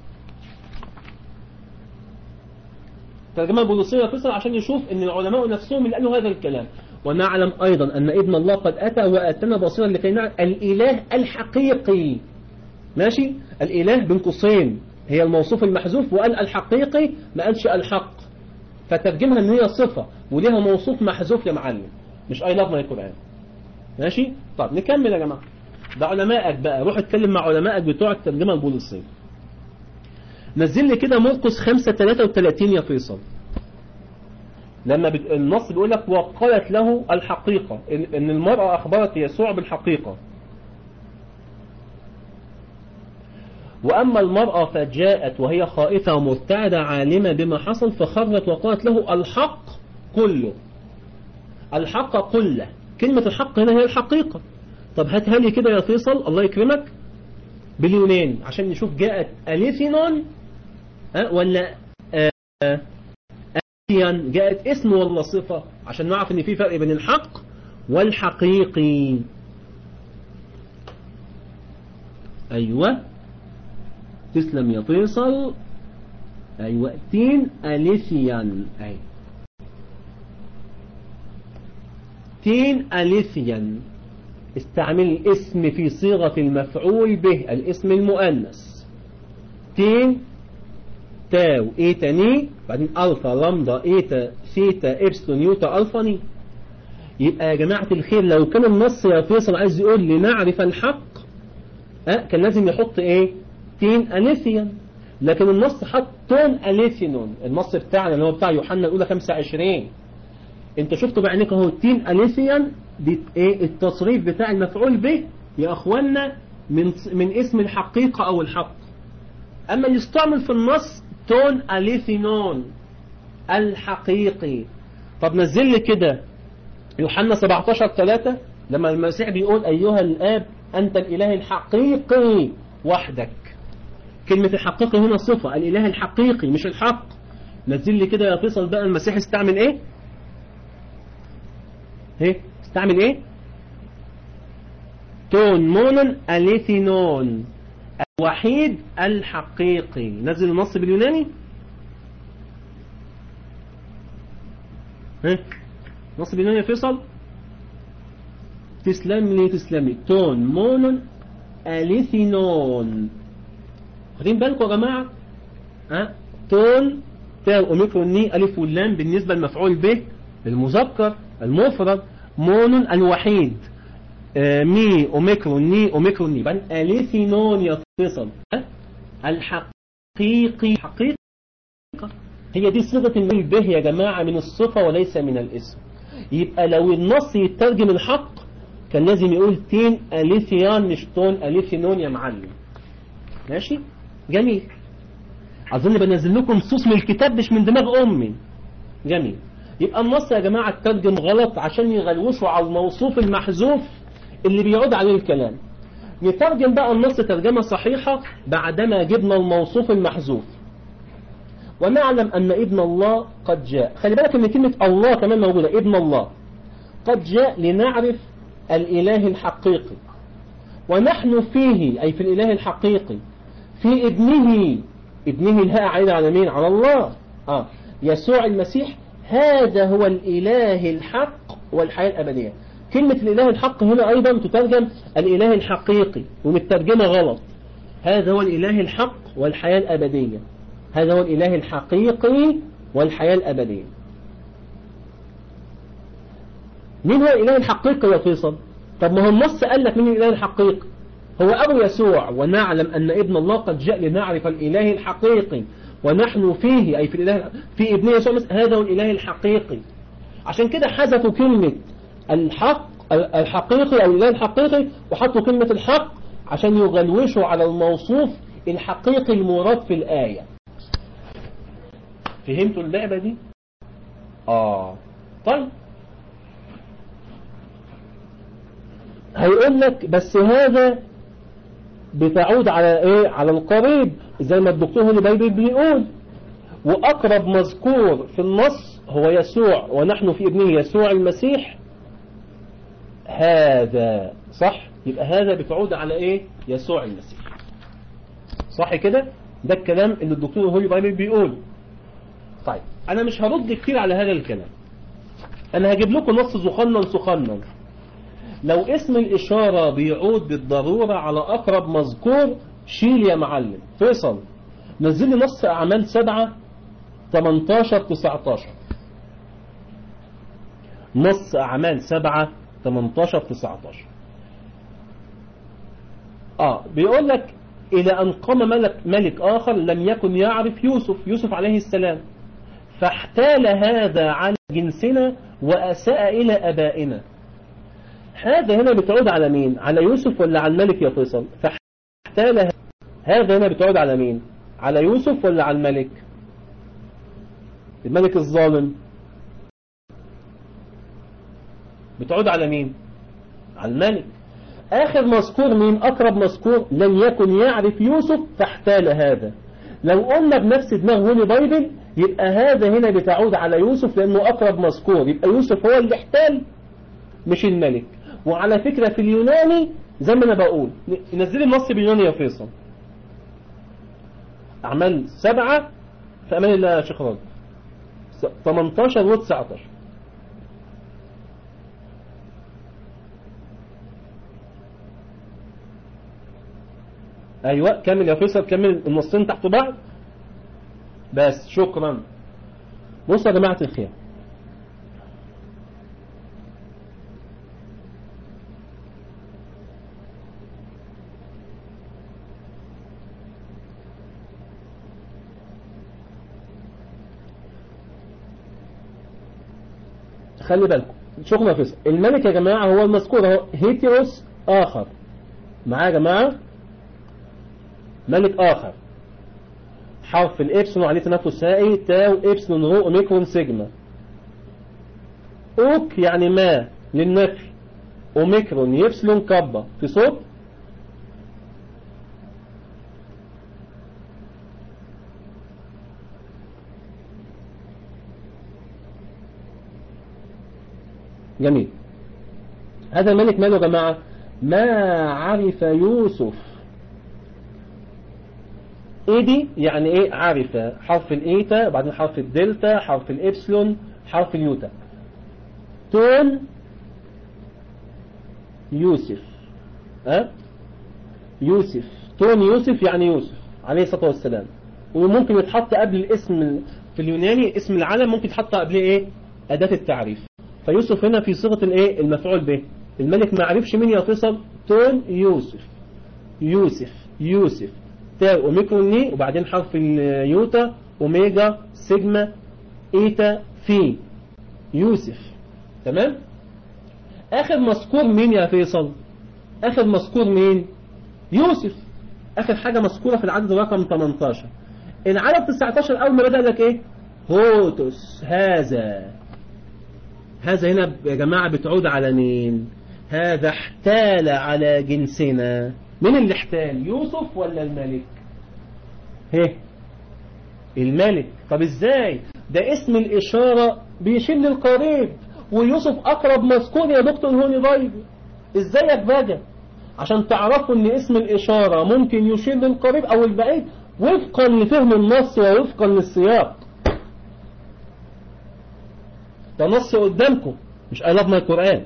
الترجمة البوليسية يا فيصل عشان يشوف ان العلماء نفسهم اللي قالوا هذا الكلام ونعلم أيضا أن ابن الله قد أتى وأتنا بصيرا لكي نعرف الإله الحقيقي ماشي الإله بين قوسين هي الموصوف المحذوف وقال الحقيقي ما قالش الحق فترجمها ان هي صفة وليها موصوف محذوف يا معلم مش اي لاف ماي قرآن ماشي طب نكمل يا جماعة ده علمائك بقى روح اتكلم مع علمائك بتوع الترجمة البوليسية نزل لي كده مرقس 5 33 يا فيصل لما بت... النص بيقول لك وقالت له الحقيقة ان المرأة اخبرت يسوع بالحقيقة وأما المرأة فجاءت وهي خائفة ومرتعدة عالمة بما حصل فخرت وقالت له الحق كله الحق كله كلمة الحق هنا هي الحقيقة طب هاتها لي كده يا فيصل الله يكرمك باليونين عشان نشوف جاءت أليثينون أه ولا أليثيا جاءت اسم ولا صفة عشان نعرف ان في فرق بين الحق والحقيقي أيوة تسلم يا فيصل أيوة تين أليثيا أي تين أليثيا استعمل الاسم في صيغة المفعول به الاسم المؤنث تين تاو ايتا ني بعدين الفا لامدا ايتا ثيتا ابسلون يوتا الفا ني يبقى يا جماعة الخير لو كان النص يا فيصل عايز يقول لنعرف الحق أه كان لازم يحط ايه تين أليثيا لكن النص حط تون أليثينون النص بتاعنا اللي هو بتاع يوحنا الأولى 25 انت شفته بعينيك اهو تين أليثيان دي ايه التصريف بتاع المفعول به يا اخوانا من من اسم الحقيقة او الحق اما يستعمل في النص تون أليثينون الحقيقي طب نزل لي كده يوحنا 17 3 لما المسيح بيقول أيها الآب أنت الإله الحقيقي وحدك كلمة الحقيقي هنا صفة الإله الحقيقي مش الحق نزل لي كده يا فيصل بقى المسيح استعمل ايه ايه استعمل ايه تون مونون أليثينون الوحيد الحقيقي نزل النص باليوناني ها نص باليوناني يا فيصل تسلم لي تسلم لي تون مونون أليثينون واخدين بالكم يا جماعة ها تون تاء أوميكرون ني ألف واللام بالنسبة للمفعول به المذكر المفرد مونون الوحيد آه مي أوميكرون ني أوميكرون ني بعدين أليثينون يتصل الحقيقي حقيقة هي دي صيغة المفعول به يا جماعة من الصفة وليس من الاسم يبقى لو النص يترجم الحق كان لازم يقول تين أليثيان مش تون أليثينون يا معلم ماشي جميل أظن بنزل لكم صوص من الكتاب مش من دماغ أمي جميل يبقى النص يا جماعة اترجم غلط عشان يغلوشوا على الموصوف المحذوف اللي بيعود عليه الكلام نترجم بقى النص ترجمة صحيحة بعدما جبنا الموصوف المحذوف ونعلم أن ابن الله قد جاء خلي بالك أن كلمة الله كمان موجودة ابن الله قد جاء لنعرف الإله الحقيقي ونحن فيه أي في الإله الحقيقي في ابنه ابنه الهاء عائدة على مين على الله آه. يسوع المسيح هذا هو الإله الحق والحياة الأبدية كلمة الإله الحق هنا أيضا تترجم الإله الحقيقي ومترجمة غلط هذا هو الإله الحق والحياة الأبدية هذا هو الإله الحقيقي والحياة الأبدية مين هو الإله الحقيقي يا فيصل طب ما هو النص قال لك مين الإله الحقيقي هو أبو يسوع ونعلم أن ابن الله قد جاء لنعرف الإله الحقيقي ونحن فيه أي في الإله في ابن يسوع هذا هو الإله الحقيقي عشان كده حذفوا كلمة الحق الحقيقي أو الإله الحقيقي وحطوا كلمة الحق عشان يغلوشوا على الموصوف الحقيقي المراد في الآية فهمتوا اللعبة دي آه طيب هيقول لك بس هذا بتعود على ايه على القريب زي ما الدكتور هولي بيقول واقرب مذكور في النص هو يسوع ونحن في ابنه يسوع المسيح هذا صح يبقى هذا بتعود على ايه يسوع المسيح صح كده ده الكلام اللي الدكتور هولي بايبل بيقول طيب انا مش هرد كتير على هذا الكلام انا هجيب لكم نص زخنن سخنن لو اسم الإشارة بيعود بالضرورة على أقرب مذكور شيل يا معلم فيصل نزل لي نص أعمال سبعة 18 19 نص أعمال سبعة 18 19 آه بيقول لك إلى أن قام ملك, ملك آخر لم يكن يعرف يوسف يوسف عليه السلام فاحتال هذا على جنسنا وأساء إلى أبائنا هذا هنا بتعود على مين على يوسف ولا على الملك يا فيصل فاحتال هذا هنا بتعود على مين على يوسف ولا على الملك الملك الظالم بتعود على مين على الملك آخر مذكور مين أقرب مذكور لم يكن يعرف يوسف فاحتال هذا لو قلنا بنفس دماغ هوني بايبل يبقى هذا هنا بتعود على يوسف لأنه أقرب مذكور يبقى يوسف هو اللي احتال مش الملك وعلى فكرة في اليوناني زي ما أنا بقول نزل النص باليوناني يا فيصل أعمال سبعة في أمان الله يا شيخ راجل 18 و 19 أيوة كمل يا فيصل كمل النصين تحت بعض بس شكرا بصوا يا جماعة الخير خلي بالكم شغل فيصل الملك يا جماعة هو المذكور اهو هيتيروس آخر معايا يا جماعة ملك آخر حرف الإبسلون عليه تنفس سائي تاو إبسلون رو أوميكرون سيجما أوك يعني ما للنفي أوميكرون يبسلون كبا في صوت جميل هذا الملك ماله يا جماعة ما عرف يوسف ايدي يعني ايه عرف حرف الايتا وبعدين حرف الدلتا حرف الابسلون حرف اليوتا تون يوسف ها يوسف تون يوسف يعني يوسف عليه الصلاة والسلام وممكن يتحط قبل الاسم في اليوناني اسم العلم ممكن يتحط قبل ايه أداة التعريف فيوسف هنا في صيغة الايه المفعول به الملك ما عرفش مين يتصل تون يوسف يوسف يوسف تاء وميكرون ني وبعدين حرف اليوتا اوميجا سيجما ايتا في يوسف تمام اخر مذكور مين يا فيصل اخر مذكور مين يوسف اخر حاجة مذكورة في العدد رقم 18 العدد 19 اول ما بدأ لك ايه هوتس هذا هذا هنا يا جماعة بتعود على مين هذا احتال على جنسنا مين اللي احتال يوسف ولا الملك هيه الملك طب ازاي ده اسم الاشارة بيشير للقريب ويوسف اقرب مذكور يا دكتور هوني ضايب ازاي بقى عشان تعرفوا ان اسم الاشارة ممكن يشير للقريب او البعيد وفقا لفهم النص ووفقا للسياق ده نص قدامكم مش قلبنا القرآن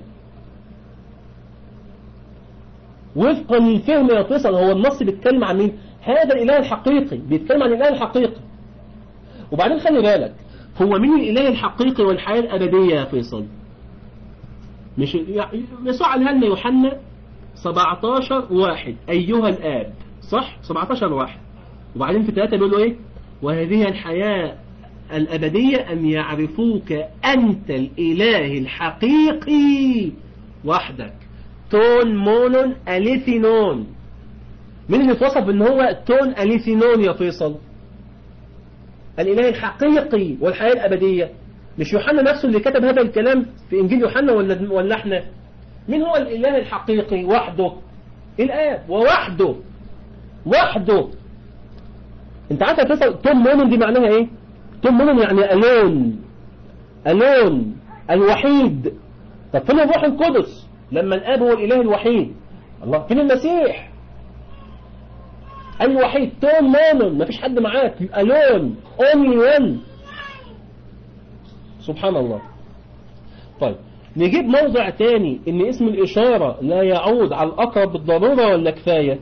وفقا للفهم يا فيصل هو النص بيتكلم عن مين هذا الإله الحقيقي بيتكلم عن الإله الحقيقي وبعدين خلي بالك هو مين الإله الحقيقي والحياة الأبدية يا فيصل مش يسوع قالها لنا يوحنا 17 واحد أيها الآب صح 17 واحد وبعدين في ثلاثة بيقولوا إيه وهذه الحياة الأبدية أن يعرفوك أنت الإله الحقيقي وحدك تون مونون أليثينون مين اللي اتوصف ان هو تون أليثينون يا فيصل الإله الحقيقي والحياة الأبدية مش يوحنا نفسه اللي كتب هذا الكلام في إنجيل يوحنا ولا ولا احنا مين هو الإله الحقيقي وحده الآب ووحده وحده انت عارف يا فيصل توم مونون دي معناها ايه توم مونون يعني ألون ألون الوحيد طب فين الروح القدس لما الآب هو الإله الوحيد الله فين المسيح الوحيد توم مونون مفيش حد معاك ألون only one سبحان الله طيب نجيب موضع تاني ان اسم الإشارة لا يعود على الأقرب بالضرورة ولا كفاية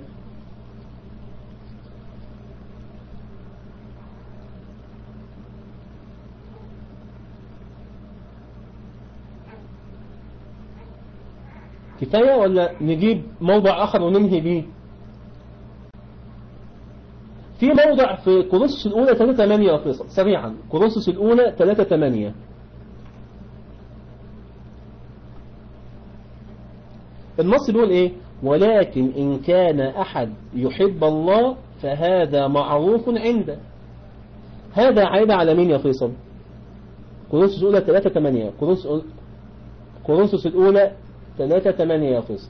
كفاية ولا نجيب موضع آخر وننهي بيه في موضع في كورنثوس الأولى 3 8 يا فيصل سريعا كورنثوس الأولى 3 8 النص بيقول ايه ولكن إن كان أحد يحب الله فهذا معروف عنده هذا عيب على مين يا فيصل كورنثوس الأولى 3 8 كورنثوس الأولى 3 8 يا فيصل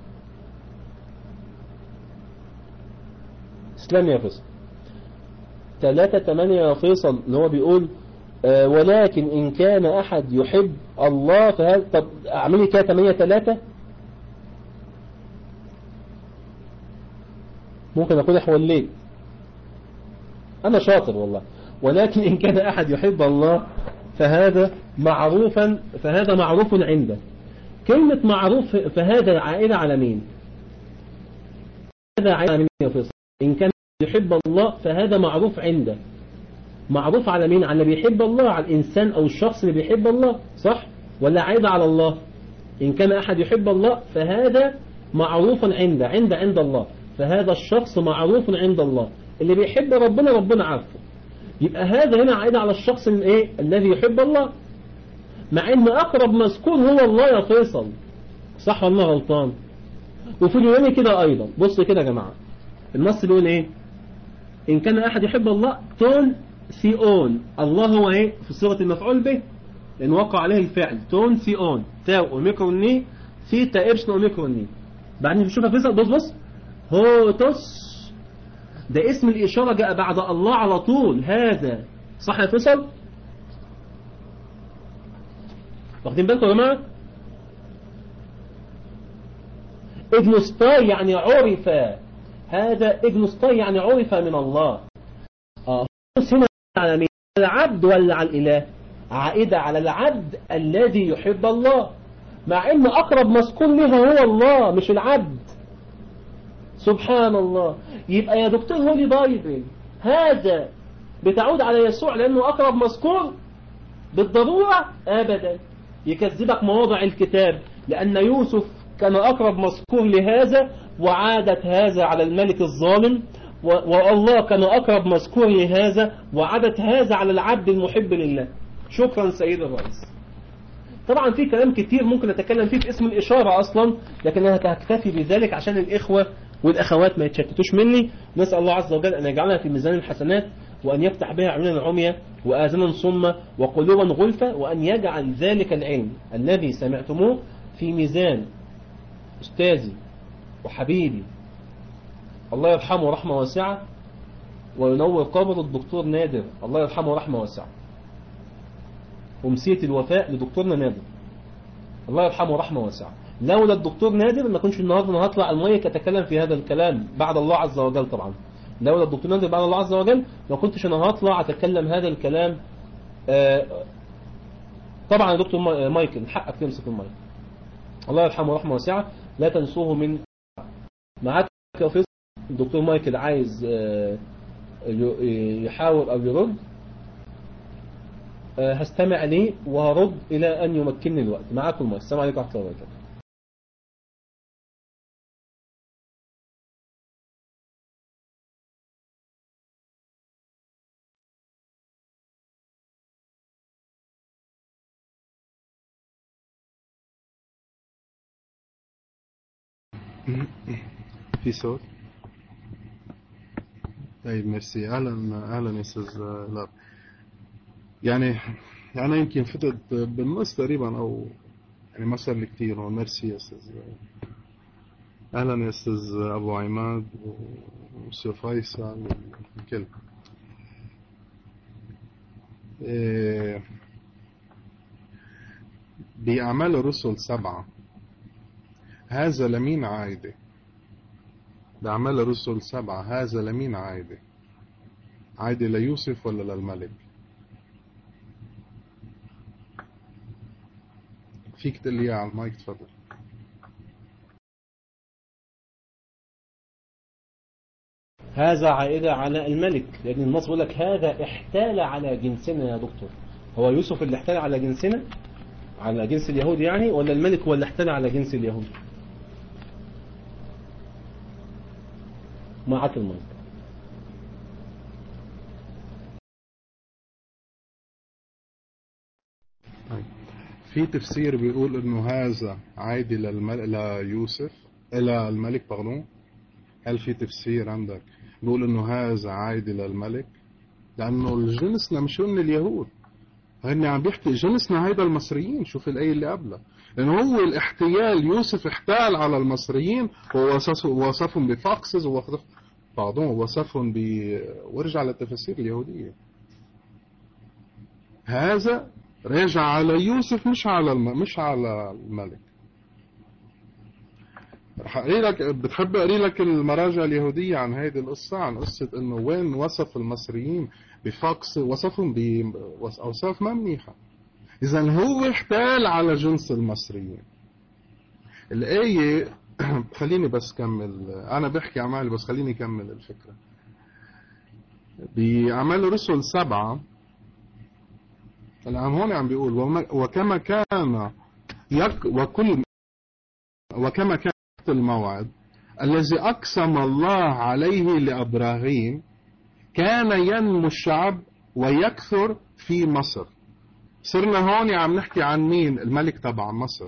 اسلام يا فيصل 3 8 يا فيصل اللي هو بيقول آه ولكن إن كان أحد يحب الله فهل طب أعملي كده 8 3 ممكن أقول حوليت أنا شاطر والله ولكن إن كان أحد يحب الله فهذا معروفا فهذا معروف عنده كلمة معروف فهذا عائدة على مين هذا عائدة على مين يا فيصل إن كان يحب الله فهذا معروف عنده معروف على مين على اللي بيحب الله على الإنسان أو الشخص اللي بيحب الله صح ولا عائدة على الله إن كان أحد يحب الله فهذا معروف عنده عند عند الله فهذا الشخص معروف عند الله اللي بيحب ربنا ربنا عارفه يبقى هذا هنا عائد على الشخص الايه الذي يحب الله مع ان اقرب مذكور هو الله يا فيصل صح ولا غلطان وفي اليوناني كده ايضا بص كده يا جماعه النص بيقول ايه ان كان احد يحب الله تون سيون الله هو ايه في صيغه المفعول به لان وقع عليه الفعل تون سيون تاو اوميكروني في تايبشن اوميكروني بعدين بنشوف يا فيصل بص بص هوتوس ده اسم الإشارة جاء بعد الله على طول هذا صح يا فيصل واخدين بالكم يا جماعة اجنوستاي يعني عرف هذا اجنوستاي يعني عرف من الله اه هنا على مين العبد ولا على الإله عائدة على العبد الذي يحب الله مع ان اقرب مذكور لها هو الله مش العبد سبحان الله يبقى يا دكتور هولي بايبل هذا بتعود على يسوع لأنه أقرب مذكور بالضرورة أبدا يكذبك مواضع الكتاب لأن يوسف كان أقرب مذكور لهذا وعادت هذا على الملك الظالم والله كان أقرب مذكور لهذا وعادت هذا على العبد المحب لله شكرا سيد الرئيس طبعا في كلام كتير ممكن نتكلم فيه في اسم الإشارة أصلا لكن أنا هكتفي بذلك عشان الإخوة والأخوات ما يتشتتوش مني نسأل الله عز وجل أن يجعلها في ميزان الحسنات وأن يفتح بها عيونا عمية وآذانا صمة وقلوبا غلفة وأن يجعل ذلك العلم الذي سمعتموه في ميزان أستاذي وحبيبي الله يرحمه رحمة واسعة وينور قبر الدكتور نادر الله يرحمه رحمة واسعة أمسية الوفاء لدكتورنا نادر الله يرحمه رحمة واسعة لولا الدكتور نادر ما كنتش النهارده انا هطلع المايك اتكلم في هذا الكلام بعد الله عز وجل طبعا لولا الدكتور نادر بعد الله عز وجل ما كنتش انا هطلع اتكلم هذا الكلام آه طبعا يا دكتور مايكل حقك تمسك المايك الله يرحمه رحمه واسعه لا تنسوه من معاك يا فيصل الدكتور مايكل عايز آه يحاول او يرد آه هستمع ليه وهرد الى ان يمكنني الوقت معاكم المايك السلام عليكم ورحمه الله وبركاته في صوت طيب ميرسي اهلا اهلا يا استاذ لاب يعني انا يمكن فتت بالنص تقريبا او يعني ما صار لي كثير وميرسي يا استاذ اهلا يا استاذ ابو عماد واستاذ فيصل والكل إيه بأعمال الرسل سبعة هذا لمين عايدة بأعمال الرسل سبعة هذا لمين عايدة عايدة ليوسف ولا للملك فيك تقول لي على المايك تفضل هذا عائدة على الملك لأن النص بيقول لك هذا احتال على جنسنا يا دكتور هو يوسف اللي احتال على جنسنا على جنس اليهود يعني ولا الملك هو اللي احتال على جنس اليهود معك المايك في تفسير بيقول انه هذا عادي للملك ليوسف الى الملك بغنون هل في تفسير عندك بيقول انه هذا عادي للملك لانه الجنسنا مش هن اليهود هن عم بيحكي جنسنا هيدا المصريين شوف الآية اللي قبلها لأنه هو الاحتيال يوسف احتال على المصريين ووصفهم بفاكسز بعضهم وصفهم ب وارجع للتفاسير اليهودية هذا راجع على يوسف مش على الم... مش على الملك رح اقري لك بتحب اقري لك المراجع اليهودية عن هذه القصة عن قصة انه وين وصف المصريين بفاكس وصفهم بأوصاف ما منيحة إذا هو احتال على جنس المصريين الآية خليني بس كمل أنا بحكي أعمال بس خليني كمل الفكرة بأعمال رسل سبعة الآن هون عم بيقول وكما كان يك وكل وكما كان الموعد الذي أقسم الله عليه لأبراهيم كان ينمو الشعب ويكثر في مصر صرنا هون عم نحكي عن مين الملك تبع مصر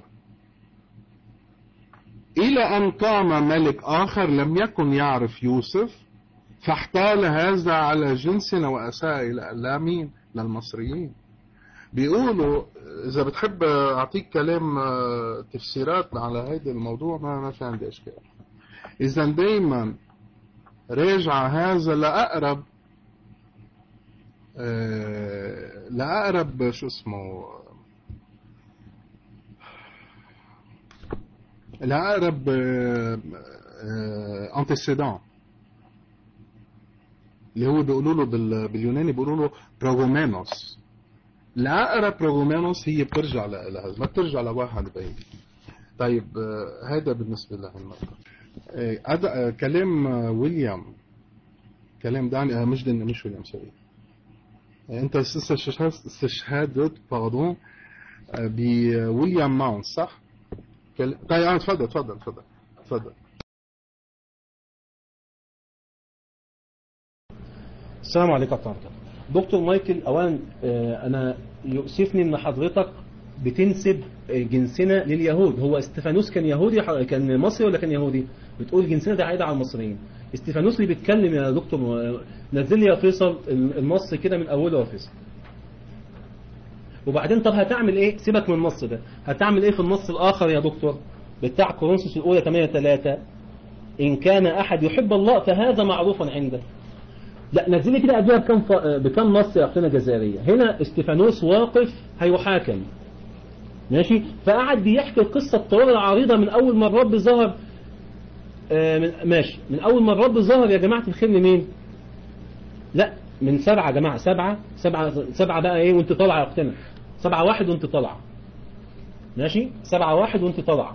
إلى أن قام ملك آخر لم يكن يعرف يوسف فاحتال هذا على جنسنا وأساء إلى مين للمصريين بيقولوا إذا بتحب أعطيك كلام تفسيرات على هذا الموضوع ما ما في عندي إشكال إذا دايما راجع هذا لأقرب لأقرب شو اسمه لأقرب انتسيدان اللي هو بيقولوا له باليوناني بيقولوا له بروغومينوس لأقرب بروغومينوس هي بترجع لهذا ما بترجع لواحد بعيد طيب هذا بالنسبة لهالنقطة هذا كلام ويليام كلام داني مش داني مش ويليام سوري انت استشهدت باردون بويليام ماونس صح؟ طيب اه تفضل تفضل تفضل تفضل السلام عليكم ورحمه الله دكتور مايكل اولا انا يؤسفني ان حضرتك بتنسب جنسنا لليهود هو استفانوس كان يهودي كان مصري ولا كان يهودي بتقول جنسنا ده عايد على المصريين استفانوس اللي بيتكلم يا دكتور نزل لي يا فيصل النص كده من اوله يا فيصل وبعدين طب هتعمل ايه سيبك من النص ده هتعمل ايه في النص الاخر يا دكتور بتاع كورنثوس الاولى 8 3 ان كان احد يحب الله فهذا معروف عنده لا نزل لي كده قبلها بكم ف... بكم نص يا اختنا جزائريه هنا استفانوس واقف هيحاكم ماشي فقعد بيحكي القصه الطويله العريضه من اول ما الرب ظهر آه من ماشي من اول ما الرب ظهر يا جماعه الخير لمين لا من سبعة يا جماعة سبعة سبعة سبعة بقى ايه وانت طالعة يا اختنا سبعة واحد وانت طالعة ماشي سبعة واحد وانت طالعة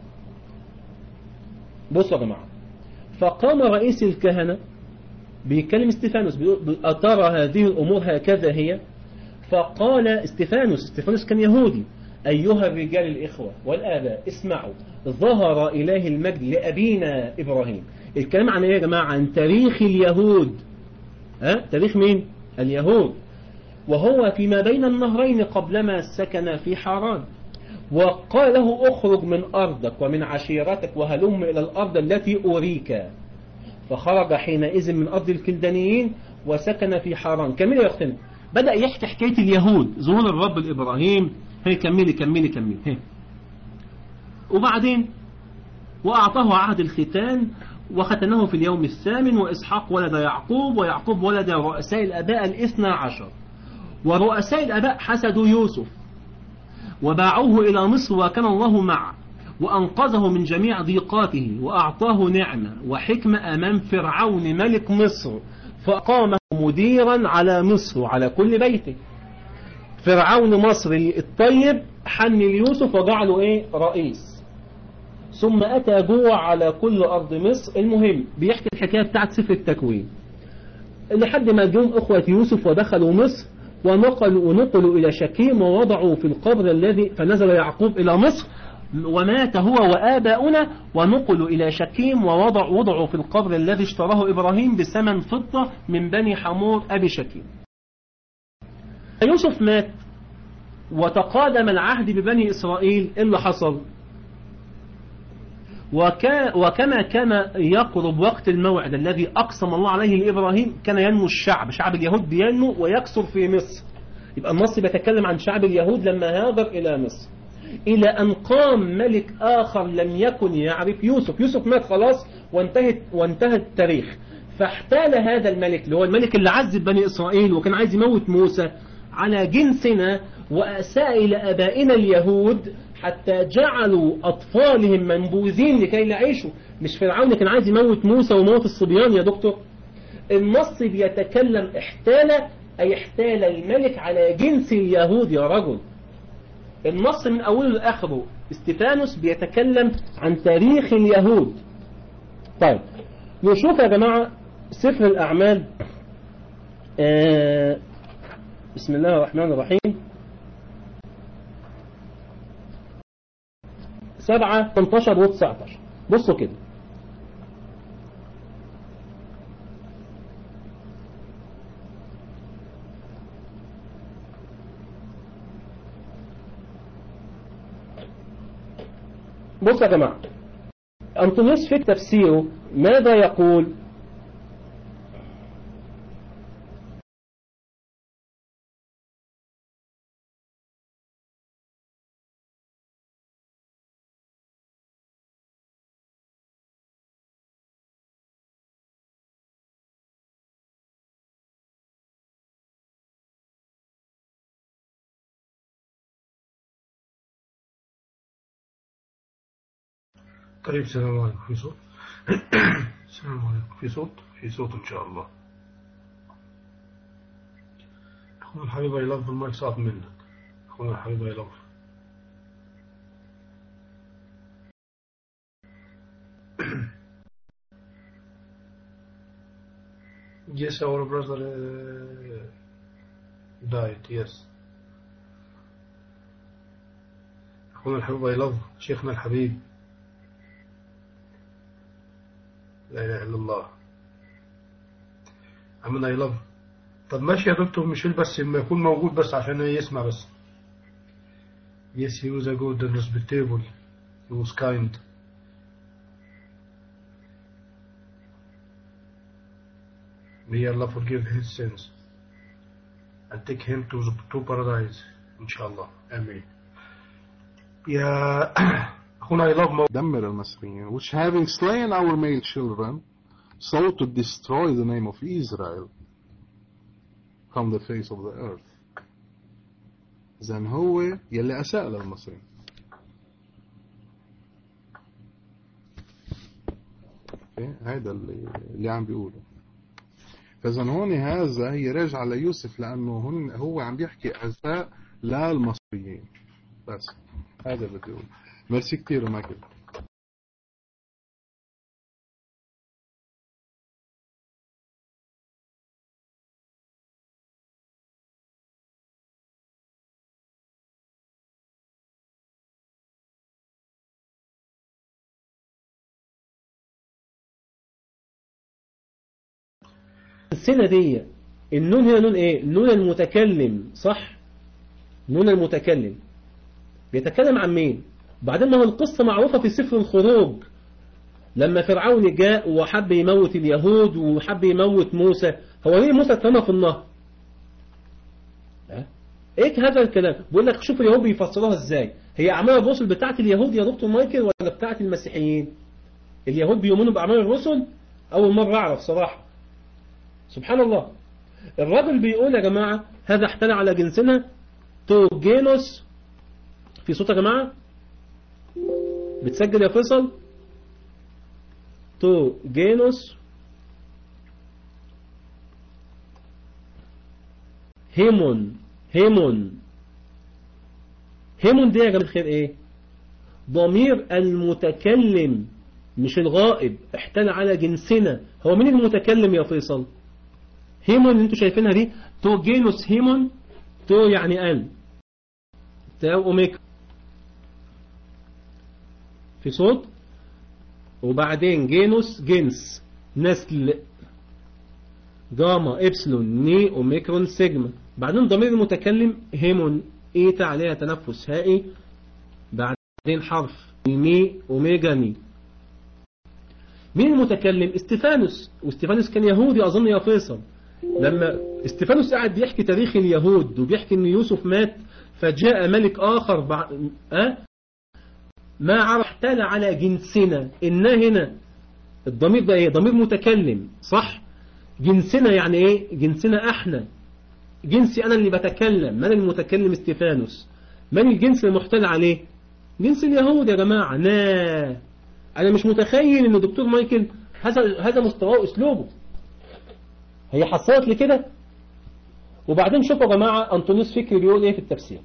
بصوا يا جماعة فقام رئيس الكهنة بيتكلم استفانوس بيقول أترى هذه الأمور هكذا هي فقال استفانوس استفانوس كان يهودي أيها الرجال الإخوة والآباء اسمعوا ظهر إله المجد لأبينا إبراهيم الكلام عن إيه يا جماعة عن تاريخ اليهود ها تاريخ مين اليهود وهو فيما بين النهرين قبلما سكن في حران وقال له اخرج من أرضك ومن عشيرتك وهلم إلى الأرض التي أريك فخرج حينئذ من أرض الكلدانيين وسكن في حران كمل يا أختنا بدأ يحكي حكاية اليهود ظهور الرب لإبراهيم هي كملي كملي كملي هي. وبعدين وأعطاه عهد الختان وختنه في اليوم الثامن وإسحاق ولد يعقوب ويعقوب ولد رؤساء الأباء الاثنى عشر ورؤساء الأباء حسدوا يوسف وباعوه إلى مصر وكان الله معه وأنقذه من جميع ضيقاته وأعطاه نعمة وحكمة أمام فرعون ملك مصر فأقامه مديرا على مصر وعلى كل بيته فرعون مصر الطيب حن ليوسف وجعله إيه رئيس ثم أتى جوع على كل أرض مصر المهم بيحكي الحكاية بتاعت سفر التكوين لحد ما جم أخوة يوسف ودخلوا مصر ونقلوا, ونقلوا إلى شكيم ووضعوا في القبر الذي فنزل يعقوب إلى مصر ومات هو وآباؤنا ونقلوا إلى شكيم ووضع وضعوا في القبر الذي اشتراه إبراهيم بثمن فضة من بني حمور أبي شكيم يوسف مات وتقادم العهد ببني إسرائيل إيه اللي حصل وكا وكما كان يقرب وقت الموعد الذي أقسم الله عليه لإبراهيم كان ينمو الشعب شعب اليهود بينمو ويكثر في مصر يبقى النص بيتكلم عن شعب اليهود لما هاجر إلى مصر إلى أن قام ملك آخر لم يكن يعرف يوسف يوسف مات خلاص وانتهت وانتهى التاريخ فاحتال هذا الملك اللي هو الملك اللي عذب بني إسرائيل وكان عايز يموت موسى على جنسنا وأساء إلى أبائنا اليهود حتى جعلوا أطفالهم منبوذين لكي لا يعيشوا مش فرعون كان عايز يموت موسى وموت الصبيان يا دكتور النص بيتكلم احتال أي احتال الملك على جنس اليهود يا رجل النص من أوله لآخره استفانوس بيتكلم عن تاريخ اليهود طيب نشوف يا جماعة سفر الأعمال آه بسم الله الرحمن الرحيم سبعة 18 و 19 بصوا كده بص يا جماعة أنطونيوس في تفسيره ماذا يقول طيب السلام عليكم في صوت السلام عليكم في صوت في صوت إن شاء الله أخونا الحبيب I love المايك صعب منك أخونا الحبيب I love Yes, our brother uh, died, yes. أخونا الحبيب I love شيخنا الحبيب لا إله إلا الله عمنا يلف طب ماشي يا دكتور ميشيل بس ما يكون موجود بس عشان يسمع بس Yes, he was a good and respectable. He was kind. May Allah forgive his sins and take him to, to paradise. Inshallah. Amen. يا أخونا I love mo- دمر المصريين which having slain our male children sought to destroy the name of Israel from the face of the earth إذن هو يلي أساء للمصريين أوكي؟ هذا اللي, اللي عم بيقوله فإذا هون هذا هي راجعة ليوسف لأنه هن هو عم بيحكي أساء للمصريين بس هذا اللي بدي أقوله ميرسي كتير مايكل السنة دي النون هي نون ايه نون المتكلم صح نون المتكلم بيتكلم عن مين بعدين ما هو القصة معروفة في سفر الخروج لما فرعون جاء وحب يموت اليهود وحب يموت موسى هو ليه موسى اترمى في النهر ها؟ ايه هذا الكلام بيقول لك شوف اليهود بيفسروها ازاي هي اعمال الرسل بتاعت اليهود يا دكتور مايكل ولا بتاعت المسيحيين اليهود بيؤمنوا باعمال الرسل اول مرة اعرف صراحة سبحان الله الراجل بيقول يا جماعة هذا احتل على جنسنا توجينوس في صوت يا جماعة بتسجل يا فيصل توجينوس هيمون هيمون هيمون دي يا جماعة الخير ايه ضمير المتكلم مش الغائب احتل على جنسنا هو مين المتكلم يا فيصل هيمون اللي انتوا شايفينها دي تو جينوس هيمون تو يعني ال تاو اوميكا في صوت وبعدين جينوس جنس نسل جاما إبسلون ني أوميكرون سيجما بعدين ضمير المتكلم هيمون إيتا عليها تنفس هائي بعدين حرف مي أوميجا ني مين المتكلم استفانوس واستفانوس كان يهودي أظن يا فيصل لما استفانوس قاعد بيحكي تاريخ اليهود وبيحكي ان يوسف مات فجاء ملك آخر بعد أه؟ ما عرف احتال على جنسنا إن هنا الضمير ده ايه ضمير متكلم صح جنسنا يعني ايه جنسنا احنا جنسي انا اللي بتكلم من المتكلم استيفانوس من الجنس المحتل عليه جنس اليهود يا جماعة لا انا مش متخيل ان دكتور مايكل هذا هذا مستواه اسلوبه هي حصلت لي كده وبعدين شوفوا يا جماعة أنطونيوس فكري بيقول إيه في التفسير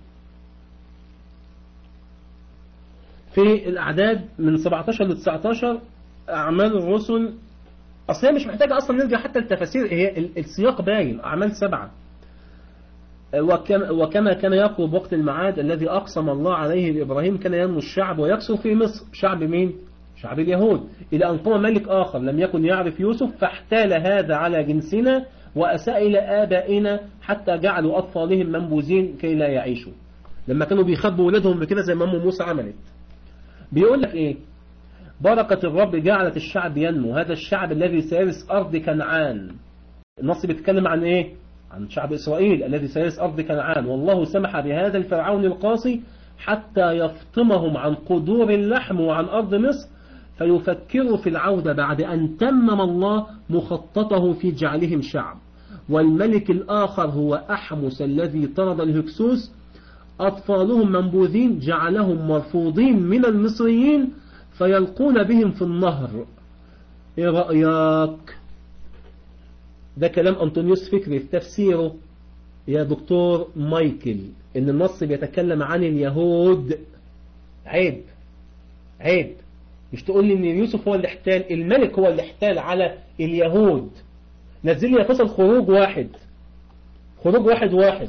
في الأعداد من 17 ل 19 أعمال الرسل أصل هي مش محتاجة أصلا نرجع حتى التفاسير هي السياق باين أعمال سبعة وكما, وكما كان يقرب وقت المعاد الذي أقسم الله عليه لإبراهيم كان ينمو الشعب ويكسر في مصر شعب مين؟ شعب اليهود إلى أن قام ملك آخر لم يكن يعرف يوسف فاحتال هذا على جنسنا وأساء إلى آبائنا حتى جعلوا أطفالهم منبوذين كي لا يعيشوا لما كانوا بيخبوا ولادهم بكده زي ما أم موسى عملت بيقول لك إيه بركة الرب جعلت الشعب ينمو هذا الشعب الذي سيرث أرض كنعان النص بيتكلم عن إيه عن شعب إسرائيل الذي سيرث أرض كنعان والله سمح بهذا الفرعون القاسي حتى يفطمهم عن قدور اللحم وعن أرض مصر فيفكروا في العودة بعد أن تمم الله مخططه في جعلهم شعب والملك الآخر هو أحمس الذي طرد الهكسوس أطفالهم منبوذين جعلهم مرفوضين من المصريين فيلقون بهم في النهر إيه رأيك ده كلام أنطونيوس فكري في تفسيره يا دكتور مايكل إن النص بيتكلم عن اليهود عيب عيب مش تقول لي ان يوسف هو اللي احتال الملك هو اللي احتال على اليهود نزل لي فصل خروج واحد خروج واحد واحد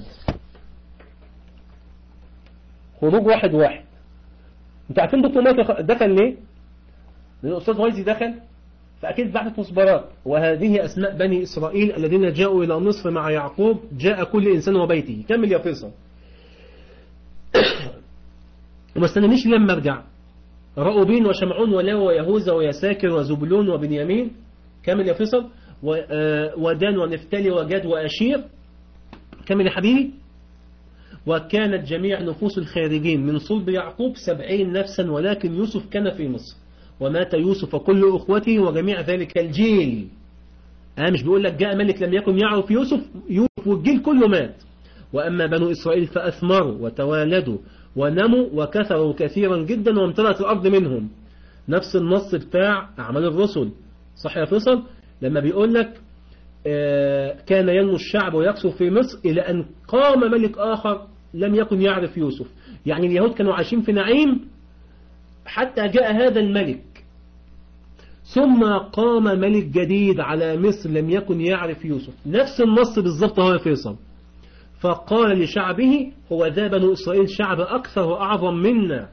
خروج واحد واحد انت عارفين دكتور مايكل دخل ليه لان الاستاذ وايزي دخل فاكيد بعثت مصبرات وهذه اسماء بني اسرائيل الذين جاءوا الى مصر مع يعقوب جاء كل انسان وبيته كمل يا فيصل وما استنانيش لما ارجع رأوبين وشمعون ولاوى ويهوذا ويساكر وزبلون وبنيامين كامل يا فيصل ودان ونفتالي وجاد وأشير كامل يا حبيبي وكانت جميع نفوس الخارجين من صلب يعقوب سبعين نفسا ولكن يوسف كان في مصر ومات يوسف وكل أخوته وجميع ذلك الجيل أنا مش بيقول لك جاء ملك لم يكن يعرف يوسف يوسف والجيل كله مات وأما بنو إسرائيل فأثمروا وتوالدوا ونموا وكثروا كثيرا جدا وامتلأت الأرض منهم نفس النص بتاع أعمال الرسل صح يا فيصل لما بيقول لك كان ينمو الشعب ويكسر في مصر إلى أن قام ملك آخر لم يكن يعرف يوسف يعني اليهود كانوا عايشين في نعيم حتى جاء هذا الملك ثم قام ملك جديد على مصر لم يكن يعرف يوسف نفس النص بالظبط هو يا فيصل فقال لشعبه هو ذا بنو إسرائيل شعب أكثر وأعظم منا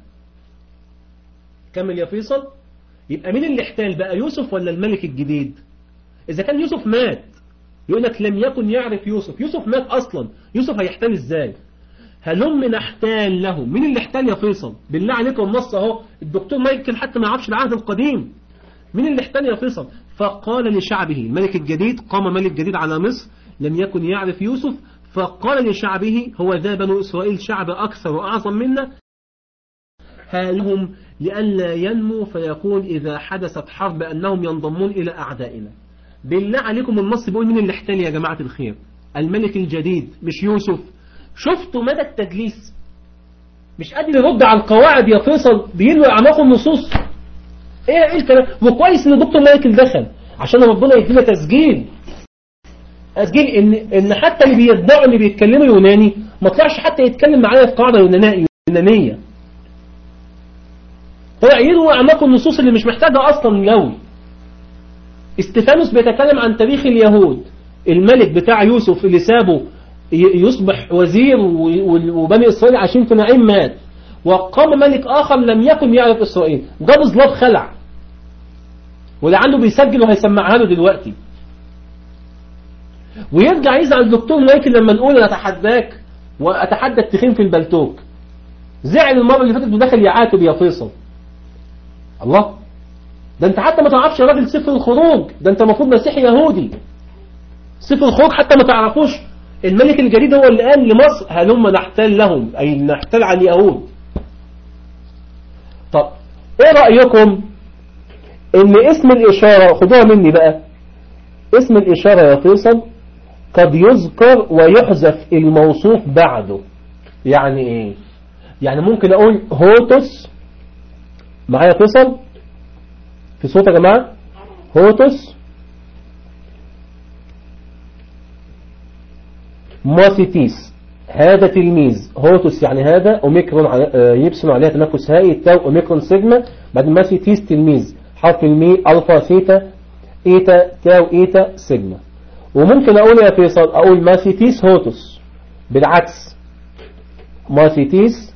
كمل يا فيصل يبقى مين اللي احتال بقى يوسف ولا الملك الجديد إذا كان يوسف مات يقول لك لم يكن يعرف يوسف يوسف مات أصلا يوسف هيحتال إزاي هلم نحتال له مين اللي احتال يا فيصل بالله عليكم النص اهو الدكتور مايكل حتى ما يعرفش العهد القديم مين اللي احتال يا فيصل فقال لشعبه الملك الجديد قام ملك جديد على مصر لم يكن يعرف يوسف فقال لشعبه هو ذا بنو إسرائيل شعب أكثر وأعظم منا هالهم لئلا ينمو فيكون إذا حدثت حرب أنهم ينضمون إلى أعدائنا بالله عليكم النص بيقول مين اللي احتل يا جماعة الخير الملك الجديد مش يوسف شفتوا مدى التدليس مش قادر يرد على القواعد يا فيصل بيلوي أعماق النصوص ايه ايه الكلام وكويس ان دكتور مايكل دخل عشان ربنا يدينا تسجيل تسجيل ان ان حتى اللي بيدعوا اللي بيتكلموا يوناني ما طلعش حتى يتكلم معايا في قاعده يونانيه طلع يلوي اعماق النصوص اللي مش محتاجه اصلا لوي استفانوس بيتكلم عن تاريخ اليهود الملك بتاع يوسف اللي سابه يصبح وزير وبني اسرائيل عايشين في نعيم مات وقام ملك اخر لم يكن يعرف اسرائيل ده بظلاب خلع ولعله بيسجل وهيسمعها له دلوقتي ويرجع يزعل الدكتور مايكل لما نقول انا اتحداك واتحدى التخين في البلتوك زعل المره اللي فاتت ودخل يعاتب يا فيصل الله ده انت حتى ما تعرفش يا راجل سفر الخروج ده انت المفروض مسيحي يهودي سفر الخروج حتى ما تعرفوش الملك الجديد هو اللي قال لمصر هلما نحتل لهم اي نحتل على اليهود طب ايه رأيكم ان اسم الاشارة خدوها مني بقى اسم الإشارة يا فيصل قد يذكر ويحذف الموصوف بعده يعني ايه يعني ممكن اقول هوتس معايا فيصل في صوت يا جماعة هوتس ماسيتيس هذا تلميذ هوتس يعني هذا اوميكرون على- آه، يبسم عليها تنفس هائي التاو اوميكرون سيجما بعدين ماسيتيس تلميذ حرف المي الفا ثيتا ايتا تاو ايتا سيجما وممكن اقول يا فيصل اقول ماسيتيس هوتس بالعكس ماسيتيس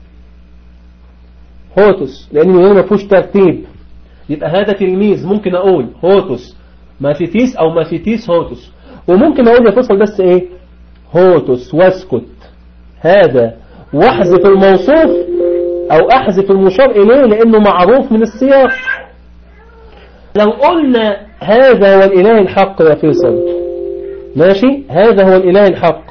هوتس لان هنا ما فيهوش ترتيب يبقى هذا تلميذ ممكن اقول هوتس ماسيتيس او ماسيتيس هوتس وممكن اقول يا فيصل بس ايه هوتس واسكت هذا واحذف الموصوف او احذف المشار اليه لانه معروف من السياق لو قلنا هذا هو الاله الحق يا فيصل ماشي هذا هو الاله الحق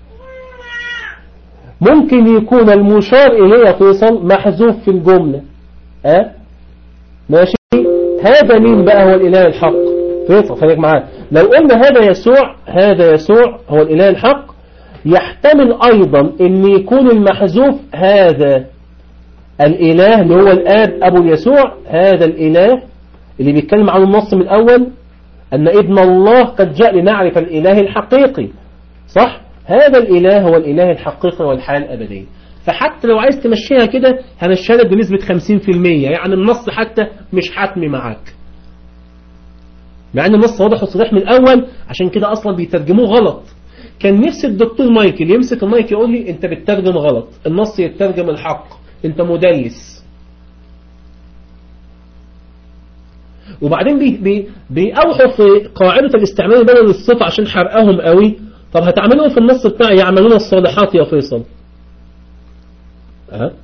ممكن يكون المشار اليه يا فيصل محذوف في الجملة اه ماشي هذا مين بقى هو الاله الحق فيصل خليك معايا لو قلنا هذا يسوع هذا يسوع هو الاله الحق يحتمل ايضا ان يكون المحذوف هذا الاله اللي هو الاب ابو يسوع هذا الاله اللي بيتكلم عن النص من الاول ان ابن الله قد جاء لنعرف الاله الحقيقي صح هذا الاله هو الاله الحقيقي والحياه الابديه فحتى لو عايز تمشيها كده همشيها لك بنسبه 50% يعني النص حتى مش حتمي معاك مع ان النص واضح وصريح من الاول عشان كده اصلا بيترجموه غلط كان نفس الدكتور مايكل يمسك المايك يقول لي انت بتترجم غلط النص يترجم الحق انت مدلس وبعدين بي بي بيأوحوا في قاعدة الاستعمال بدل الصفة عشان حرقهم قوي طب هتعملوا في النص بتاعي يعملون الصالحات يا فيصل أه؟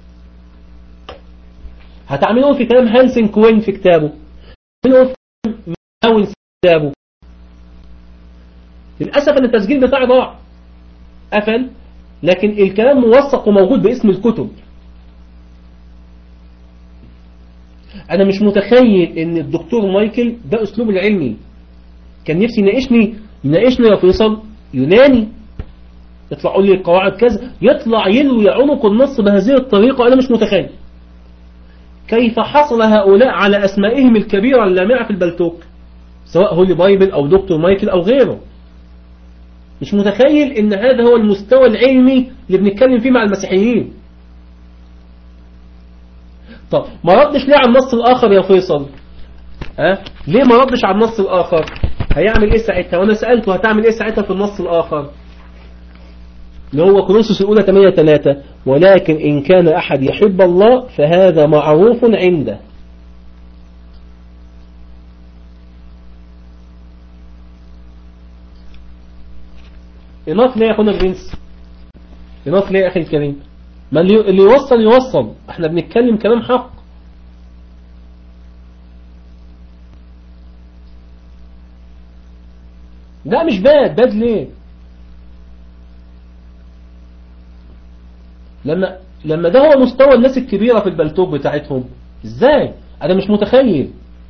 هتعملوا في كلام هانسن كوين في كتابه هتعملوا في كلام ماون في كتابه للأسف ان التسجيل بتاعي ضاع قفل لكن الكلام موثق وموجود باسم الكتب انا مش متخيل ان الدكتور مايكل ده اسلوب العلمي كان نفسي يناقشني يناقشني يا فيصل يوناني يطلع يقول لي القواعد كذا يطلع يلوي عنق النص بهذه الطريقة انا مش متخيل كيف حصل هؤلاء على اسمائهم الكبيرة اللامعة في البلتوك سواء هولي بايبل او دكتور مايكل او غيره مش متخيل ان هذا هو المستوى العلمي اللي بنتكلم فيه مع المسيحيين طب ما ردش ليه على النص الآخر يا فيصل ها ليه ما ردش على النص الآخر هيعمل ايه ساعتها وانا سألته هتعمل ايه ساعتها في النص الآخر اللي هو كورنثوس الأولى 8 3 ولكن إن كان أحد يحب الله فهذا معروف عنده إناف ليه يا أخونا برنس إناف ليه يا أخي الكريم ما اللي اللي يوصل يوصل احنا بنتكلم كلام حق لا مش باد باد ليه لما لما ده هو مستوى الناس الكبيرة في البلتوب بتاعتهم ازاي انا مش متخيل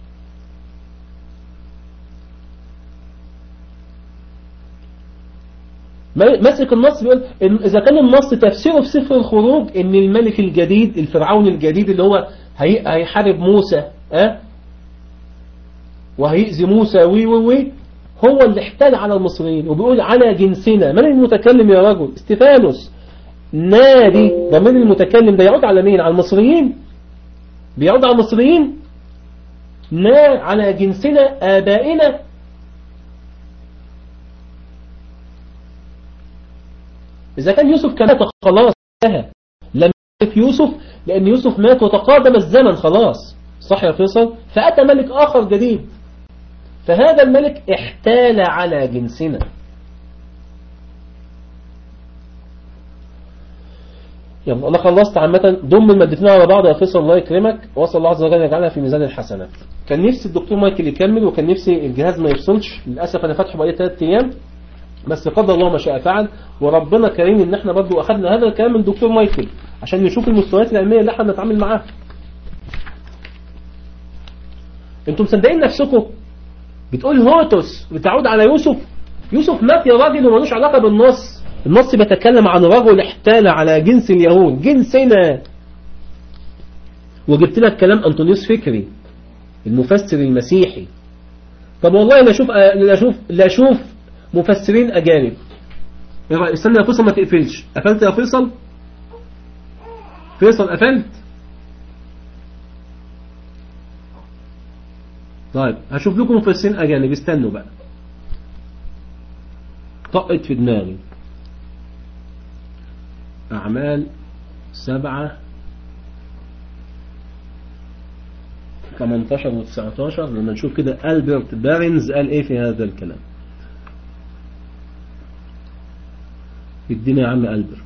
ماسك النص بيقول إن إذا كان النص تفسيره في سفر الخروج إن الملك الجديد الفرعون الجديد اللي هو هي هيحارب موسى أه؟ وهيأذي موسى وي وي وي هو اللي احتال على المصريين وبيقول على جنسنا من المتكلم يا رجل استفانوس نادي ضمير المتكلم ده يعود على مين على المصريين بيعود على المصريين نا على جنسنا آبائنا إذا كان يوسف كان مات خلاص انتهى لم يملك يوسف لأن يوسف مات وتقادم الزمن خلاص صح يا فيصل فأتى ملك آخر جديد فهذا الملك احتال على جنسنا يلا أنا خلصت عامة ضم المادتين على بعض يا فيصل الله يكرمك وصل الله عز وجل يجعلها في ميزان الحسنات كان نفسي الدكتور مايكل يكمل وكان نفسي الجهاز ما يفصلش للأسف أنا فاتحه بقالي ثلاث أيام بس قدر الله ما شاء فعل وربنا كريم ان احنا برضو اخذنا هذا الكلام من الدكتور مايكل عشان نشوف المستويات العلمية اللي احنا بنتعامل معاها انتم مصدقين نفسكم بتقول هوتوس بتعود على يوسف يوسف مات يا راجل وملوش علاقة بالنص النص بيتكلم عن رجل احتال على جنس اليهود جنسنا وجبت لك كلام أنطونيوس فكري المفسر المسيحي طب والله لا اشوف لا اشوف لا اشوف مفسرين اجانب إيه رأيك؟ استنى يا فيصل ما تقفلش قفلت يا فيصل فيصل قفلت طيب هشوف لكم مفسرين اجانب استنوا بقى طقت في دماغي اعمال سبعة 18 و 19 لما نشوف كده ألبرت بارنز قال ايه في هذا الكلام ادينا يا عم ألبرت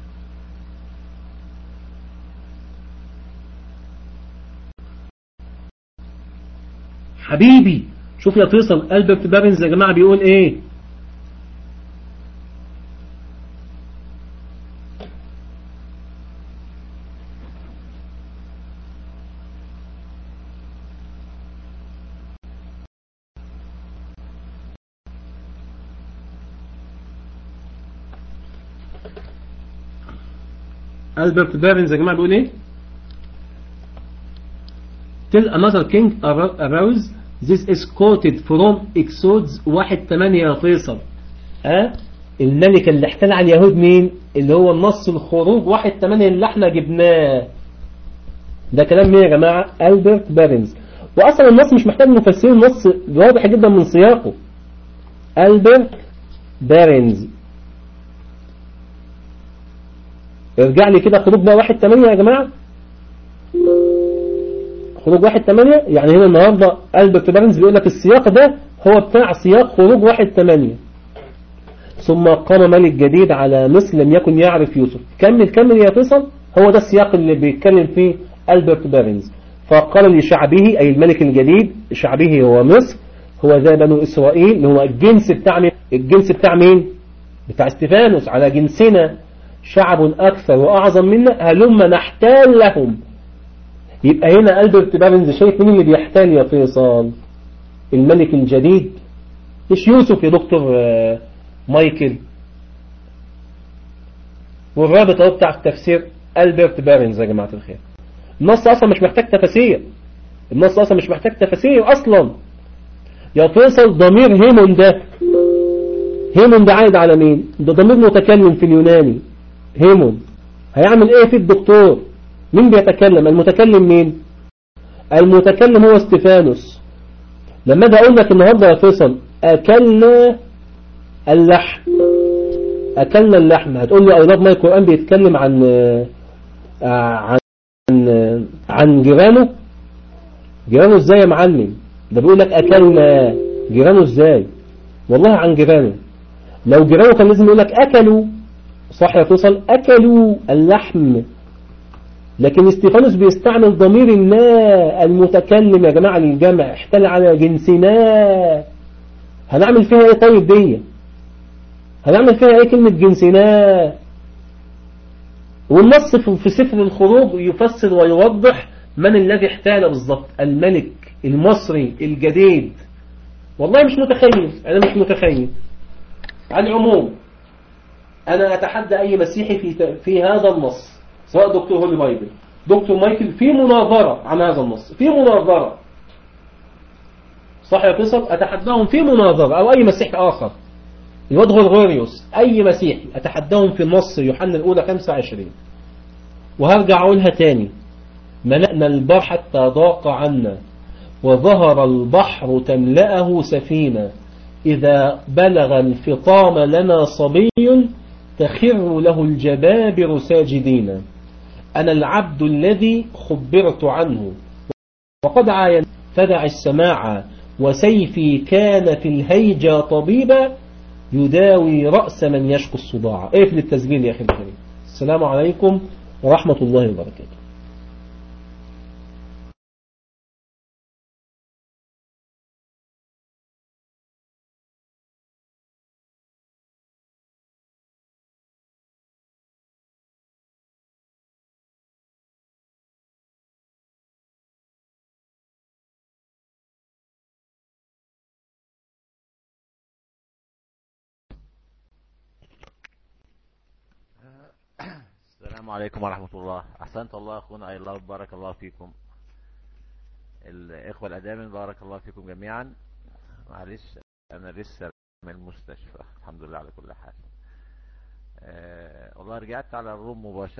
حبيبي شوف يا فيصل ألبرت بارنز يا جماعة بيقول ايه ألبرت بارنز يا جماعة بيقول ايه Till another king arose This is quoted from Exodus 1 يا فيصل ها الملك اللي احتل على اليهود مين اللي هو النص الخروج 1 اللي احنا جبناه ده كلام مين يا جماعة ألبرت بارنز وأصلا النص مش محتاج مفسرين النص واضح جدا من سياقه ألبرت بارنز ارجع لي كده خروج بقى واحد تمانية يا جماعة خروج واحد تمانية يعني هنا النهاردة ألبرت بارنز بيقول لك السياق ده هو بتاع سياق خروج واحد تمانية ثم قام ملك جديد على مصر لم يكن يعرف يوسف كمل كمل يا فيصل هو ده السياق اللي بيتكلم فيه ألبرت بارنز فقال لشعبه أي الملك الجديد شعبه هو مصر هو ذا بنو إسرائيل اللي هو الجنس بتاع مين الجنس بتاع مين بتاع استفانوس على جنسنا شعب أكثر وأعظم منا هلما نحتال لهم يبقى هنا ألبرت بارنز شايف مين اللي بيحتال يا فيصل الملك الجديد مش يوسف يا دكتور مايكل والرابط اهو بتاع التفسير ألبرت بارنز يا جماعة الخير النص أصلا مش محتاج تفاسير النص أصلا مش محتاج تفاسير أصلا يا فيصل ضمير هيمون ده هيمون ده عايد على مين ده ضمير متكلم في اليوناني هيمون هيعمل ايه في الدكتور مين بيتكلم المتكلم مين المتكلم هو استفانوس لما اجي اقول لك النهارده يا فيصل اكلنا اللحم اكلنا اللحم هتقول لي اولاد ما القران بيتكلم عن عن عن جيرانه جيرانه ازاي يا معلم ده بيقول لك اكلنا جيرانه ازاي والله عن جيرانه لو جيرانه كان لازم يقول لك اكلوا صح يا فيصل أكلوا اللحم لكن استيفانوس بيستعمل ضمير النا المتكلم يا جماعة للجمع احتل على جنسنا هنعمل فيها ايه طيب دي هنعمل فيها ايه كلمة جنسنا والنص في سفر الخروج يفسر ويوضح من الذي احتال بالضبط الملك المصري الجديد والله مش متخيل انا مش متخيل على العموم أنا أتحدى أي مسيحي في في هذا النص سواء دكتور هولي بايبل دكتور مايكل في مناظرة عن هذا النص في مناظرة صح يا فيصل أتحداهم في مناظرة أو أي مسيحي آخر الواد غرغوريوس أي مسيحي أتحداهم في النص يوحنا الأولى 25 وهرجع أقولها تاني ملأنا البحر حتى ضاق عنا وظهر البحر تملأه سفينة إذا بلغ الفطام لنا صبي تخر له الجبابر ساجدين أنا العبد الذي خبرت عنه وقد عاين فدع السماع وسيفي كان في الهيجة طبيبا يداوي رأس من يشكو الصداع اقفل التسجيل يا أخي الكريم السلام عليكم ورحمة الله وبركاته السلام عليكم ورحمة الله أحسنت الله أخونا أي الله بارك الله فيكم الإخوة الأدامن بارك الله فيكم جميعا معلش أنا لسه من المستشفى الحمد لله على كل حال أه والله رجعت على الروم مباشرة